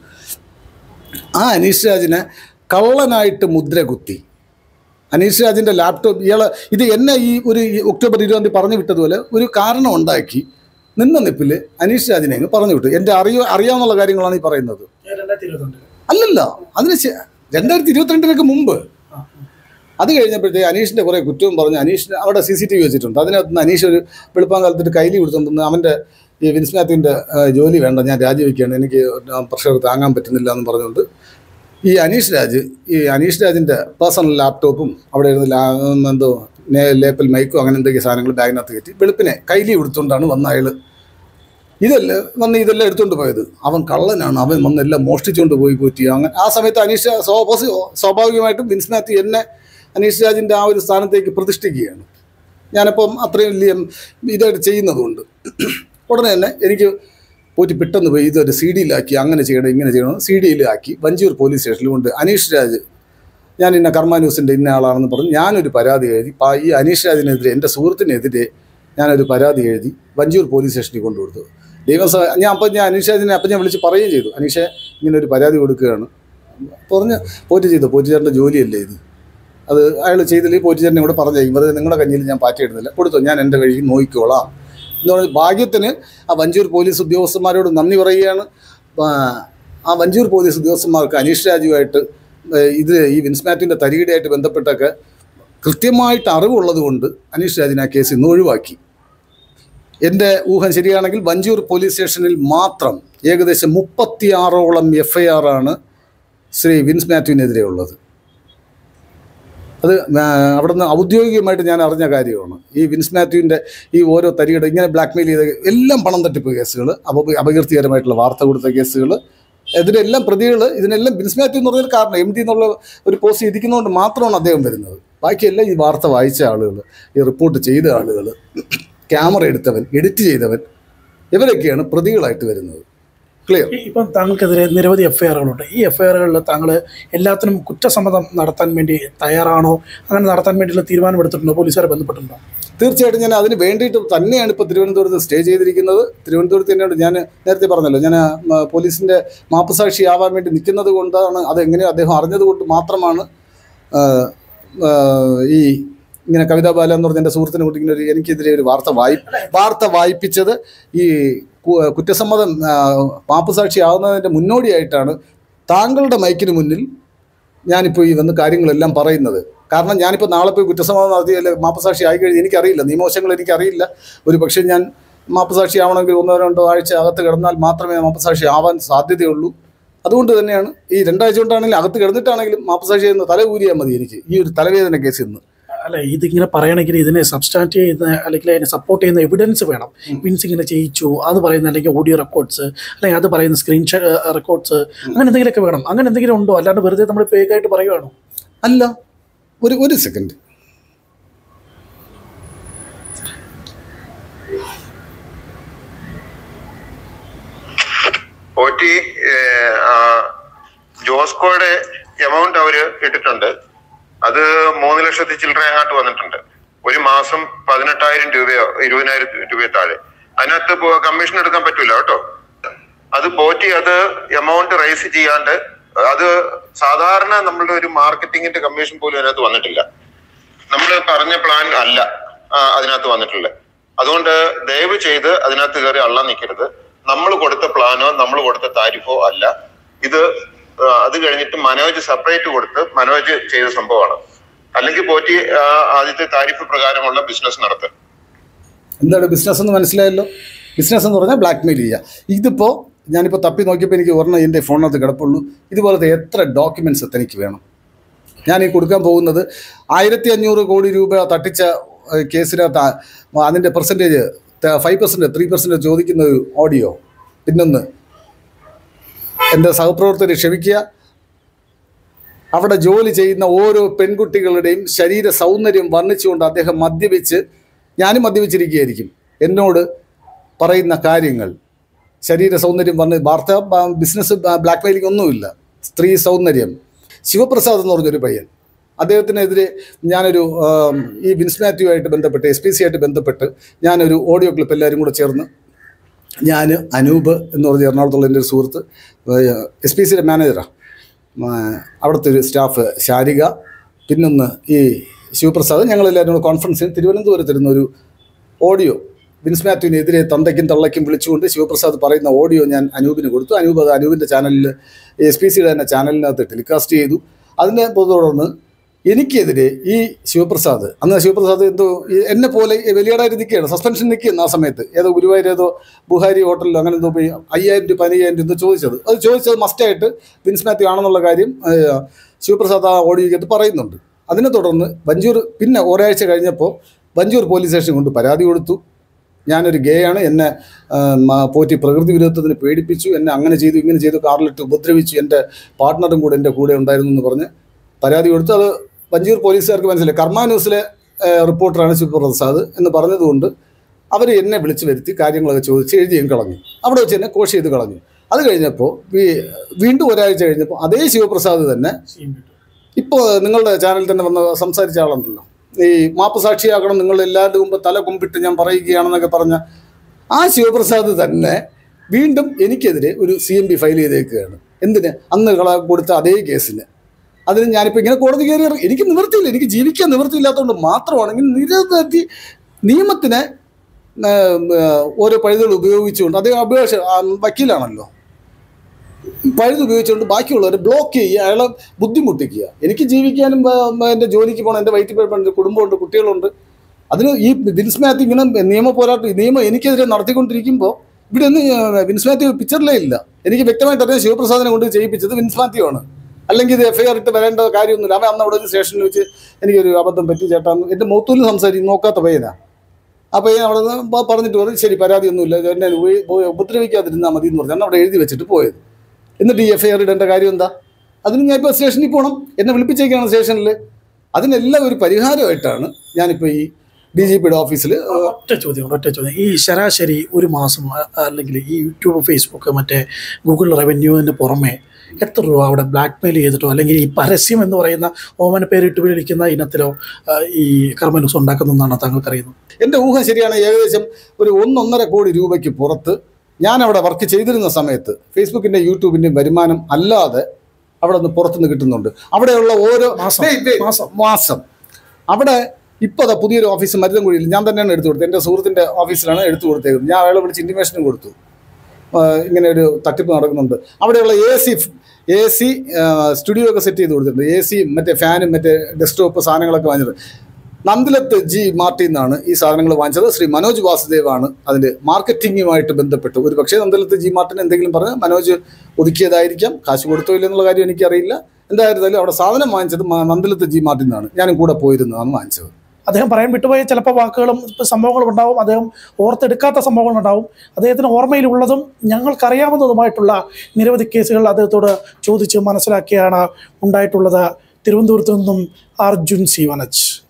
[SPEAKER 1] ആ അനീഷ് രാജിനെ കള്ളനായിട്ട് മുദ്ര കുത്തി അനീഷ് രാജിൻ്റെ ലാപ്ടോപ്പ് ഇയാളെ ഇത് എന്നെ ഈ ഒരു ഈ ഒക്ടോബർ ഇരുപതാം തീയതി പറഞ്ഞു വിട്ടതുപോലെ ഒരു കാരണം ഉണ്ടാക്കി നിന്ന നിപ്പിൽ അനീഷ് രാജിനെ അങ്ങ് പറഞ്ഞു വിട്ടു എൻ്റെ അറിയ അറിയാവുന്ന കാര്യങ്ങളാണ് ഈ പറയുന്നത്
[SPEAKER 2] രണ്ടായിരത്തി ഇരുപത്തിരണ്ടില്
[SPEAKER 1] അല്ലല്ല അതിന് ശേ- രണ്ടായിരത്തി ഇരുപത്തിരണ്ടിനൊക്കെ മുമ്പ് അത് കഴിഞ്ഞപ്പോഴത്തേക്ക് അനീഷിൻ്റെ കുറേ കുറ്റവും പറഞ്ഞ് അനീഷിന് അവിടെ സി സി ടി വി വെച്ചിട്ടുണ്ട് അതിനകത്ത് നിന്ന് അനീഷ് ഒരു വെളുപ്പാങ്കാലത്തിട്ട് കയ്യിൽ കൊടുത്തുകൊണ്ടിരുന്ന അവൻ്റെ ഈ വിൻസ്മാത്തിൻ്റെ ജോലി വേണ്ട ഞാൻ രാജിവെക്കുകയാണ് എനിക്ക് പ്രഷർ താങ്ങാൻ പറ്റുന്നില്ല എന്ന് പറഞ്ഞുകൊണ്ട് ഈ അനീഷ് രാജ് ഈ അനീഷ് രാജിൻ്റെ പേഴ്സണൽ ലാപ്ടോപ്പും അവിടെ ഇരുന്ന് ലാ എന്തോ നേ- ലേപ്പിൽ മൈക്കും അങ്ങനെ എന്തൊക്കെ സാധനങ്ങൾ ബാഗിനകത്ത് കയറ്റി വെളുപ്പിനെ കയ്യിൽ കൊടുത്തുകൊണ്ടാണ് വന്ന അയാൾ ഇതല്ല വന്ന് ഇതെല്ലാം എടുത്തുകൊണ്ട് പോയത് അവൻ കള്ളനാണ് അവൻ വന്ന് എല്ലാം മോഷ്ടിച്ചുകൊണ്ട് പോയി പോറ്റി അങ്ങനെ ആ സമയത്ത് അനീഷ് സ്വാഭാവി സ്വാഭാവികമായിട്ടും വിൻസ് മാത്യു എന്നെ അനീഷ് രാജിൻ്റെ ആ ഒരു സ്ഥാനത്തേക്ക് പ്രതിഷ്ഠിക്കുകയാണ് ഞാനിപ്പം അത്രയും വലിയ ഇതായിട്ട് ചെയ്യുന്നതുകൊണ്ട് ഉടനെ തന്നെ എനിക്ക് പോറ്റി പെട്ടെന്ന് പോയി ഇതൊരു സി ഡിയിലാക്കി അങ്ങനെ ചെയ്യണം ഇങ്ങനെ ചെയ്യണം സി ഡിയിലാക്കി വഞ്ചിയൂർ പോലീസ് സ്റ്റേഷനിൽ കൊണ്ട് അനീഷ് രാജ് ഞാൻ ഇന്ന കർമ്മ ന്യൂസിൻ്റെ ഇന്ന ആളാണെന്ന് പറഞ്ഞ് ഞാനൊരു പരാതി എഴുതി പാ- ഈ അനീഷ് രാജിനെതിരെ എൻ്റെ സുഹൃത്തിനെതിരെ ഞാനൊരു പരാതി എഴുതി വഞ്ചിയൂർ പോലീസ് സ്റ്റേഷനിൽ കൊണ്ടുകൊടുത്തു ദൈവം സഹ ഞാൻ അപ്പം ഞാൻ അനീഷ് രാജിനെ അപ്പം ഞാൻ വിളിച്ച് പറയുകയും ചെയ്തു അനീഷെ ഇങ്ങനെ ഒരു പരാതി കൊടുക്കുകയാണ് പറഞ്ഞ് പോറ്റി ചെയ്തു പോറ്റി ചേട്ടൻ്റെ ജോലിയല്ലേ ഇത് അത് അയാൾ ചെയ്തില്ലെങ്കിൽ പോറ്റി ചേട്ടനെ കൂടെ പറഞ്ഞു വെറുതെ നിങ്ങളുടെ കഞ്ഞിയിൽ ഞാൻ പാറ്റിയിടുന്നില്ല കൊടുത്തു ഞാൻ എൻ്റെ വഴിക്ക് നോക്കിക്കോളാം എന്ന് പറഞ്ഞ് ഭാഗ്യത്തിന് ആ വഞ്ചൂർ പോലീസ് ഉദ്യോഗസ്ഥന്മാരോട് നന്ദി പറയുകയാണ് ആ, ആ വഞ്ചൂർ പോലീസ് ഉദ്യോഗസ്ഥന്മാർക്ക് അനീഷ് രാജുവായിട്ട് ഏഹ്, ഇത് ഈ വിൻസ്മാറ്റിൻ്റെ തരികിടയായിട്ട് ബന്ധപ്പെട്ടൊക്കെ കൃത്യമായിട്ട് അറിവുള്ളത് കൊണ്ട് അനീഷ് രാജിനെ ആ കേസ് ഇന്ന് ഒഴിവാക്കി എൻ്റെ ഊഹം ശരിയാണെങ്കിൽ വഞ്ചൂർ പോലീസ് സ്റ്റേഷനിൽ മാത്രം ഏകദേശം മുപ്പത്തിയാറോളം എഫ് ഐ ആറാണ് ശ്രീ വിൻസ് മാത്യുവിനെതിരെ ഉള്ളത് അത് ആ, അവിടുന്ന് ഔദ്യോഗികമായിട്ട് ഞാൻ അറിഞ്ഞ കാര്യമാണ് ഈ വിൻസ് മാത്യുവിൻ്റെ ഈ ഓരോ തരികട ഇങ്ങനെ ബ്ലാക്ക് മെയിൽ ചെയ്ത എല്ലാം പണം തട്ടിപ്പ് കേസുകൾ അപ അപകീർത്തികരമായിട്ടുള്ള വാർത്ത കൊടുത്ത കേസുകൾ ഇതിനെല്ലാം പ്രതികൾ ഇതിനെല്ലാം വിൻസ് മാത്യു എന്ന് പറഞ്ഞൊരു കാരണം എം ഡി എന്നുള്ള ഒരു പോസ്റ്റ് ഇരിക്കുന്നതുകൊണ്ട് മാത്രമാണ് അദ്ദേഹം വരുന്നത് ബാക്കിയെല്ലാം ഈ വാർത്ത വായിച്ച ആളുകൾ ഈ റിപ്പോർട്ട് ചെയ്ത ആളുകൾ ക്യാമറ എടുത്തവൻ എഡിറ്റ് ചെയ്തവൻ ഇവരൊക്കെയാണ് പ്രതികളായിട്ട് വരുന്നത് ക്ലിയർ
[SPEAKER 2] ഈ- ഇപ്പം താങ്കൾക്കെതിരെ നിരവധി എഫ് ഐ ആറുകളുണ്ട് ഈ എഫ് ഐ ആറുകളിൽ താങ്കൾ എല്ലാത്തിനും കുറ്റസമ്മതം നടത്താൻ വേണ്ടി തയ്യാറാണോ അങ്ങനെ നടത്താൻ വേണ്ടിയുള്ള തീരുമാനമെടുത്തിട്ടുണ്ടോ പോലീസുകാരെ ബന്ധപ്പെട്ടിട്ടുണ്ടോ
[SPEAKER 1] തീർച്ചയായിട്ടും ഞാൻ അതിന് വേണ്ടിയിട്ട് തന്നെയാണ് ഇപ്പോൾ തിരുവനന്തപുരത്ത് സ്റ്റേ ചെയ്തിരിക്കുന്നത് തിരുവനന്തപുരത്ത് തന്നെയാണ് ഞാൻ നേരത്തെ പറഞ്ഞല്ലോ ഞാൻ പോലീസിൻ്റെ മാപ്പുസാക്ഷി ആവാൻ വേണ്ടി നിൽക്കുന്നത് കൊണ്ടാണ് അത് എങ്ങനെയോ അദ്ദേഹം അറിഞ്ഞത് കൊണ്ട് മാത്രമാണ് ആ, ആ, ഈ ഇങ്ങനെ കവിതാ ബാല എന്ന് പറഞ്ഞ എൻ്റെ സുഹൃത്തിനെ കൂട്ടി ഇങ്ങനെ ഒരു എനിക്കെതിരെ ഒരു വാർത്ത വായി വാർത്ത വായിപ്പിച്ചത് ഈ കു- കുറ്റസമ്മതം ആ, മാപ്പുസാക്ഷി ആവുന്നതിൻ്റെ മുന്നോടിയായിട്ടാണ് താങ്കളുടെ മൈക്കിന് മുന്നിൽ ഞാനിപ്പോൾ ഈ വന്ന് കാര്യങ്ങളെല്ലാം പറയുന്നത് കാരണം ഞാനിപ്പോൾ നാളെ പോയി കുറ്റസമ്മതം നടത്തി അല്ലെങ്കിൽ മാപ്പസാക്ഷി ആയി കഴിഞ്ഞ് എനിക്കറിയില്ല നിയമവശങ്ങൾ എനിക്കറിയില്ല ഒരു പക്ഷേ ഞാൻ മാപ്പസാക്ഷി ആവണമെങ്കിൽ ഒന്നോ രണ്ടോ ആഴ്ച അകത്ത് കിടന്നാൽ മാത്രമേ മാപ്പസാക്ഷി ആവാൻ സാധ്യതയുള്ളൂ അതുകൊണ്ട് തന്നെയാണ് ഈ രണ്ടാഴ്ച കൊണ്ടാണെങ്കിലും അകത്ത് കിടന്നിട്ടാണെങ്കിലും മാപ്പസാക്ഷി എന്ന് തല ഊരിയാൽ മതി എനിക്ക് ഈ ഒരു തലവേദന കേസ് ഇന്ന്
[SPEAKER 2] അല്ല ഇതിങ്ങനെ പറയണമെങ്കിൽ ഇതിനെ സബ്സ്റ്റാൻറ്റ് ചെയ്യുന്ന അല്ലെങ്കിൽ അതിനെ സപ്പോർട്ട് ചെയ്യുന്ന എവിഡൻസ് വേണം മീൻസ് ഇങ്ങനെ ചെയ്യിച്ചു അത് പറയുന്ന അല്ലെങ്കിൽ ഓഡിയോ റെക്കോർഡ്സ് അല്ലെങ്കിൽ അത് പറയുന്ന സ്ക്രീൻഷോ റെക്കോർഡ്സ് അങ്ങനെ എന്തെങ്കിലുമൊക്കെ വേണം അങ്ങനെ എന്തെങ്കിലും ഉണ്ടോ അല്ലാണ്ട് വെറുതെ നമ്മൾ ഫേക്കായിട്ട് പറയുവാണോ
[SPEAKER 1] അല്ല ഒരു ഒരു സെക്കൻഡ്
[SPEAKER 3] പോറ്റി ഏഹ്, ആ, ജോസ്കോയുടെ എമൗണ്ട് അവര് ഇട്ടിട്ടുണ്ട് അത് മൂന്ന് ലക്ഷത്തി ചില്ലറ അങ്ങോട്ട് വന്നിട്ടുണ്ട് ഒരു മാസം പതിനെട്ടായിരം രൂപയോ ഇരുപതിനായിരം രൂപയോ താഴെ അതിനകത്ത് പോ- കമ്മീഷൻ എടുക്കാൻ പറ്റൂല കേട്ടോ അത് പോറ്റി അത് എമൗണ്ട് റൈസ് ചെയ്യാണ്ട് അത് സാധാരണ നമ്മളുടെ ഒരു മാർക്കറ്റിംഗിന്റെ കമ്മീഷൻ പോലും അതിനകത്ത് വന്നിട്ടില്ല നമ്മൾ പറഞ്ഞ പ്ലാൻ അല്ല ആ, അതിനകത്ത് വന്നിട്ടുള്ളത് അതുകൊണ്ട് ദയവ് ചെയ്ത് അതിനകത്ത് കയറി അള്ളാൻ നിൽക്കരുത് നമ്മൾ കൊടുത്ത പ്ലാനോ നമ്മൾ കൊടുത്ത താരിഫോ അല്ല ഇത് ആ, അത് കഴിഞ്ഞിട്ട് മനോജ് സെപ്പറേറ്റ് കൊടുത്ത് മനോജ് ചെയ്ത സംഭവമാണ് അല്ലെങ്കിൽ പോറ്റി ആ, ആദ്യത്തെ താരിഫ് പ്രകാരമുള്ള ബിസിനസ് നടത്തുക
[SPEAKER 1] എന്താണ് ബിസിനസ് എന്ന് മനസ്സിലായല്ലോ ബിസിനസ് എന്ന് പറഞ്ഞാൽ ബ്ലാക്ക് മെയിൽ ചെയ്യുക ഇതിപ്പോൾ ഞാനിപ്പോൾ തപ്പി നോക്കിയപ്പോൾ എനിക്ക് ഒരെണ്ണം എൻ്റെ ഫോണിനകത്ത് കിടപ്പുള്ളൂ ഇതുപോലത്തെ എത്ര ഡോക്യുമെൻറ്റ്സ് തനിക്ക് വേണം ഞാൻ ഈ കൊടുക്കാൻ പോകുന്നത് ആയിരത്തി അഞ്ഞൂറ് കോടി രൂപ തട്ടിച്ച ഏഹ്, കേസിനകത്ത് ആ- അതിൻ്റെ percentage five percent three percent ചോദിക്കുന്ന ഒരു ഓഡിയോ പിന്നൊന്ന് എൻ്റെ സഹപ്രവർത്തകരെ ക്ഷമിക്കുക അവിടെ ജോലി ചെയ്യുന്ന ഓരോ പെൺകുട്ടികളുടെയും ശരീര സൗന്ദര്യം വർണ്ണിച്ചുകൊണ്ട് അദ്ദേഹം മദ്യപിച്ച് ഞാനും മദ്യപിച്ചിരിക്കുകയായിരിക്കും എന്നോട് പറയുന്ന കാര്യങ്ങൾ ശരീര സൗന്ദര്യം പറഞ്ഞ് വാർത്ത ബ- ബിസിനസ് ബ- ബ്ലാക്ക് മെയിലിംഗ് ഒന്നുമില്ല സ്ത്രീ സൗന്ദര്യം ശിവപ്രസാദ് എന്ന് പറഞ്ഞൊരു പയ്യൻ അദ്ദേഹത്തിനെതിരെ ഞാനൊരു ആം, ഈ വിൻസ് മാത്യുവായിട്ട് ബന്ധപ്പെട്ട് എസ് പി സി ആയിട്ട് ബന്ധപ്പെട്ട് ഞാനൊരു ഓഡിയോ ക്ലിപ്പ് എല്ലാവരും കൂടെ ചേർന്ന് ഞാൻ അനൂപ് എന്ന് പറഞ്ഞ എറണാകുളത്തുള്ള എൻ്റെ ഒരു സുഹൃത്ത് എസ് പി സിയുടെ മാനേജറാണ് അവിടുത്തെ ഒരു സ്റ്റാഫ് ശാരിക പിന്നൊന്ന് ഈ ശിവപ്രസാദ് ഞങ്ങളെല്ലാവരും കൂടെ കോൺഫറൻസിൽ തിരുവനന്തപുരത്തിരുന്ന ഒരു ഓഡിയോ വിൻസ് മാത്യുവിനെതിരെ തന്തയ്ക്കും തള്ളയ്ക്കും വിളിച്ചുകൊണ്ട് ശിവപ്രസാദ് പറയുന്ന ഓഡിയോ ഞാൻ അനൂപിന് കൊടുത്തു അനൂപ് അത് അനൂപിൻ്റെ ചാനലിൽ എസ് പി സിയുടെ തന്നെ ചാനലിനകത്ത് ടെലികാസ്റ്റ് ചെയ്തു അതിനെ തുടർന്ന് എനിക്കെതിരെ ഈ ശിവപ്രസാദ് അന്ന് ശിവപ്രസാദ് എന്തോ ഈ എന്നെ പോലെ വലിയടായിട്ട് നിൽക്കുകയാണ് സസ്പെൻഷൻ നിൽക്കുകയാണ് ആ സമയത്ത് ഏതോ ഗുരുവായൂർ ഏതോ ബുഹാരി ഹോട്ടലിലോ അങ്ങനെ എന്തോ പോയി അയ്യായിരം രൂപ പതിനയ്യായിരം രൂപ എന്തോ ചോദിച്ചത് അത് ചോദിച്ചത് മസ്റ്റായിട്ട് വിൻസ് മാത്യു ആണെന്നുള്ള കാര്യം ഏഹ്, ശിവപ്രസാദ് ആ ഓഡിയോയ്ക്കകത്ത് പറയുന്നുണ്ട് അതിനെ തുടർന്ന് ബഞ്ചൂർ പിന്നെ ഒരാഴ്ച കഴിഞ്ഞപ്പോൾ ബഞ്ചൂർ പോലീസ് സ്റ്റേഷൻ കൊണ്ട് പരാതി കൊടുത്തു ഞാനൊരു ഗേ ആണ് എന്നെ ആ, മ- പോറ്റി പ്രകൃതി വിരുദ്ധത്തിന് പേടിപ്പിച്ചു എന്നെ അങ്ങനെ ചെയ്തു ഇങ്ങനെ ചെയ്തു കാറിലിട്ട് ഉപദ്രവിച്ചു എൻ്റെ പാർട്ട്ണറും കൂടെ എൻ്റെ കൂടെ ഉണ്ടായിരുന്നു എന്ന് പറഞ്ഞ് പരാതി കൊടുത്തു അത് വഞ്ചൂർ പോലീസുകാർക്ക് മനസ്സിലായി കർമ്മ ന്യൂസിലെ ആ, റിപ്പോർട്ടറാണ് ശിവപ്രസാദ് എന്ന് പറഞ്ഞതുകൊണ്ട് അവർ എന്നെ വിളിച്ചു വരുത്തി കാര്യങ്ങളൊക്കെ ചോദിച്ച് എഴുതിയും കളഞ്ഞു അവിടെ വെച്ച് എന്നെ കോഷ് ചെയ്ത് കളഞ്ഞു അത് കഴിഞ്ഞപ്പോൾ വീ- വീണ്ടും ഒരാഴ്ച കഴിഞ്ഞപ്പോൾ അതേ ശിവപ്രസാദ് തന്നെ ഇപ്പോൾ നിങ്ങളുടെ ചാനലിൽ തന്നെ വന്ന് സംസാരിച്ച ആളുണ്ടല്ലോ ഈ മാപ്പ് സാക്ഷിയാകണം നിങ്ങൾ എല്ലാവരുടെ മുമ്പ് തല കുമ്പിട്ട് ഞാൻ പറയുകയാണെന്നൊക്കെ പറഞ്ഞ ആ ശിവപ്രസാദ് തന്നെ വീണ്ടും എനിക്കെതിരെ ഒരു സി എം ബി ഫയൽ ചെയ്തേക്കുകയാണ് എന്തിന് അന്ന് കള കൊടുത്ത അതേ കേസിന് അതിന് ഞാനിപ്പോൾ ഇങ്ങനെ കോടതി കയറി ഇറങ്ങി എനിക്ക് നിവൃത്തിയില്ല എനിക്ക് ജീവിക്കാൻ നിവൃത്തിയില്ലാത്തതുകൊണ്ട് മാത്രമാണെങ്കിൽ നിരവധി നിയമത്തിനെ ആ, ആ, ഓരോ പഴുതുകൾ ഉപയോഗിച്ചുകൊണ്ട് അദ്ദേഹം അപേക്ഷ ആ, വക്കീലാണല്ലോ പഴുത് ഉപയോഗിച്ചുകൊണ്ട് ബാക്കിയുള്ളവരെ ബ്ലോക്ക് ചെയ്യുക അയാളെ ബുദ്ധിമുട്ടിക്കുക എനിക്ക് ജീവിക്കാനും ആ, ആ, എൻ്റെ ജോലിക്ക് പോകണം എൻ്റെ വയറ്റിൽ പോയപ്പോൾ കുടുംബമുണ്ട് കുട്ടികളുണ്ട് അതിന് ഈ വിൻസ് മാത്യു ഇങ്ങനെ നിയമ പോരാട്ടം ഈ നിയമം എനിക്കെതിരെ നടത്തിക്കൊണ്ടിരിക്കുമ്പോൾ ഇവിടെ ഒന്നും ആ, വിൻസ് മാത്യു പിക്ചറിലേ ഇല്ല എനിക്ക് വ്യക്തമായിട്ട് അറിയാം ശിവപ്രസാദിനെ കൊണ്ട് ചെയ്യിപ്പിച്ചത് വിൻസ് മാത്യു ആണ് അല്ലെങ്കിൽ ഇത് എഫ് ഐ ആർ ഇട്ട് വരേണ്ട കാര്യമൊന്നുമില്ല അവൻ അന്ന് അവിടെ ഒരു സ്റ്റേഷനിൽ വെച്ച് എനിക്കൊരു അബദ്ധം പറ്റി ചേട്ടാ എന്ന് എൻ്റെ മൂത്തൂരിൽ സംസാരിക്കും നോക്കാത്ത പയ്യനാ ആ പയ്യൻ അവിടെ നിന്ന് പ- പറഞ്ഞിട്ട് പറഞ്ഞു ശരി പരാതിയൊന്നുമില്ല എന്നെ ഉപ- ഉപ- ഉപദ്രവിക്കാതിരുന്നാൽ മതി എന്ന് പറഞ്ഞാണ് അവിടെ എഴുതി വെച്ചിട്ട് പോയത് എന്നിട്ട് ഈ എഫ് ഐ ആർ ഇടേണ്ട കാര്യം എന്താ അതിന് ഞാൻ ഇപ്പോൾ സ്റ്റേഷനിൽ പോകണം എന്നെ വിളിപ്പിച്ചേക്കാണ് സ്റ്റേഷനിൽ അതിനെല്ലാം ഒരു പരിഹാരമായിട്ടാണ് ഞാനിപ്പോൾ ഈ ഡി ജി പിയുടെ ഓഫീസിൽ
[SPEAKER 2] ഒറ്റ ചോദ്യം ഒറ്റ ചോദ്യം ഈ ശരാശരി ഒരു മാസം അ- അല്ലെങ്കിൽ ഈ യൂട്യൂബ് ഫേസ്ബുക്ക് മറ്റേ ഗൂഗിൾ റവന്യൂവിന് പുറമെ എത്ര രൂപ അവിടെ ബ്ലാക്ക് മെയിൽ ചെയ്തിട്ടോ അല്ലെങ്കിൽ ഈ പരസ്യം എന്ന് പറയുന്ന ഓമന പേരിട്ട് വിളിക്കുന്ന ഇനത്തിലോ ആ, ഈ കർമ്മ ന്യൂസ് ഉണ്ടാക്കുന്നതെന്നാണ് താങ്കൾക്ക് അറിയുന്നത്
[SPEAKER 1] എൻ്റെ ഊഹം ശരിയാണ് ഏകദേശം ഒരു ഒന്നൊന്നര കോടി രൂപയ്ക്ക് പുറത്ത് ഞാൻ അവിടെ വർക്ക് ചെയ്തിരുന്ന സമയത്ത് ഫേസ്ബുക്കിൻ്റെ യൂട്യൂബിൻ്റെയും വരുമാനം അല്ലാതെ അവിടെ നിന്ന് പുറത്തുനിന്ന് കിട്ടുന്നുണ്ട് അവിടെയുള്ള ഓരോ
[SPEAKER 2] മാസം.
[SPEAKER 1] Wait, wait.
[SPEAKER 2] മാസം.
[SPEAKER 1] മാസം അവിടെ ഇപ്പോൾ അതാ പുതിയൊരു ഓഫീസ് മരുതൻകുഴിയിൽ ഞാൻ തന്നെയാണ് എടുത്തു കൊടുത്തത് എൻ്റെ സുഹൃത്തിൻ്റെ ഓഫീസിലാണ് എടുത്തു കൊടുത്തേക്കുന്നത് ഞാൻ അയാളെ വിളിച്ച് ഇൻറ്റിമേഷനും കൊടുത്തു ആ, ഇങ്ങനെ ഒരു തട്ടിപ്പ് നടക്കുന്നുണ്ട് അവിടെയുള്ള A C A C studio ഒക്കെ സെറ്റ് ചെയ്ത് കൊടുത്തിട്ടുണ്ട് എ സിയും മറ്റേ ഫാനും മറ്റേ ഡെസ്ക്ടോപ്പ് സാധനങ്ങളൊക്കെ വാങ്ങിച്ചത് നന്ദിലത്ത് ജി മാർട്ടിൽ നിന്നാണ് ഈ സാധനങ്ങൾ വാങ്ങിച്ചത് ശ്രീ മനോജ് വാസുദേവാണ് അതിൻ്റെ മാർക്കറ്റിങ്ങുമായിട്ട് ബന്ധപ്പെട്ട് ഒരു പക്ഷേ നന്ദിലത്ത് ജി മാർട്ടിന് എന്തെങ്കിലും പറഞ്ഞ് മനോജ് ഒതുക്കിയതായിരിക്കാം കാശ് കൊടുത്തോ ഇല്ലെന്നുള്ള കാര്യം എനിക്കറിയില്ല എന്തായിരുന്നാലും അവിടെ സാധനം വാങ്ങിച്ചത് മ- നന്ദിലത്ത് ജി മാർട്ടിൽ നിന്നാണ് ഞാനും കൂടെ പോയിരുന്നതാണ് വാങ്ങിച്ചത്
[SPEAKER 2] അദ്ദേഹം പറയാൻ വിട്ടുപോയ ചിലപ്പോൾ വാക്കുകളും സംഭവങ്ങളും ഉണ്ടാവും അദ്ദേഹം ഓർത്തെടുക്കാത്ത സംഭവങ്ങൾ ഉണ്ടാവും അദ്ദേഹത്തിന് ഓർമ്മയിലുള്ളതും ഞങ്ങൾക്കറിയാവുന്നതുമായിട്ടുള്ള നിരവധി കേസുകൾ അദ്ദേഹത്തോട് ചോദിച്ച് മനസ്സിലാക്കിയാണ് ഉണ്ടായിട്ടുള്ളത് തിരുവനന്തപുരത്ത് നിന്നും അർജുൻ സി വനജ്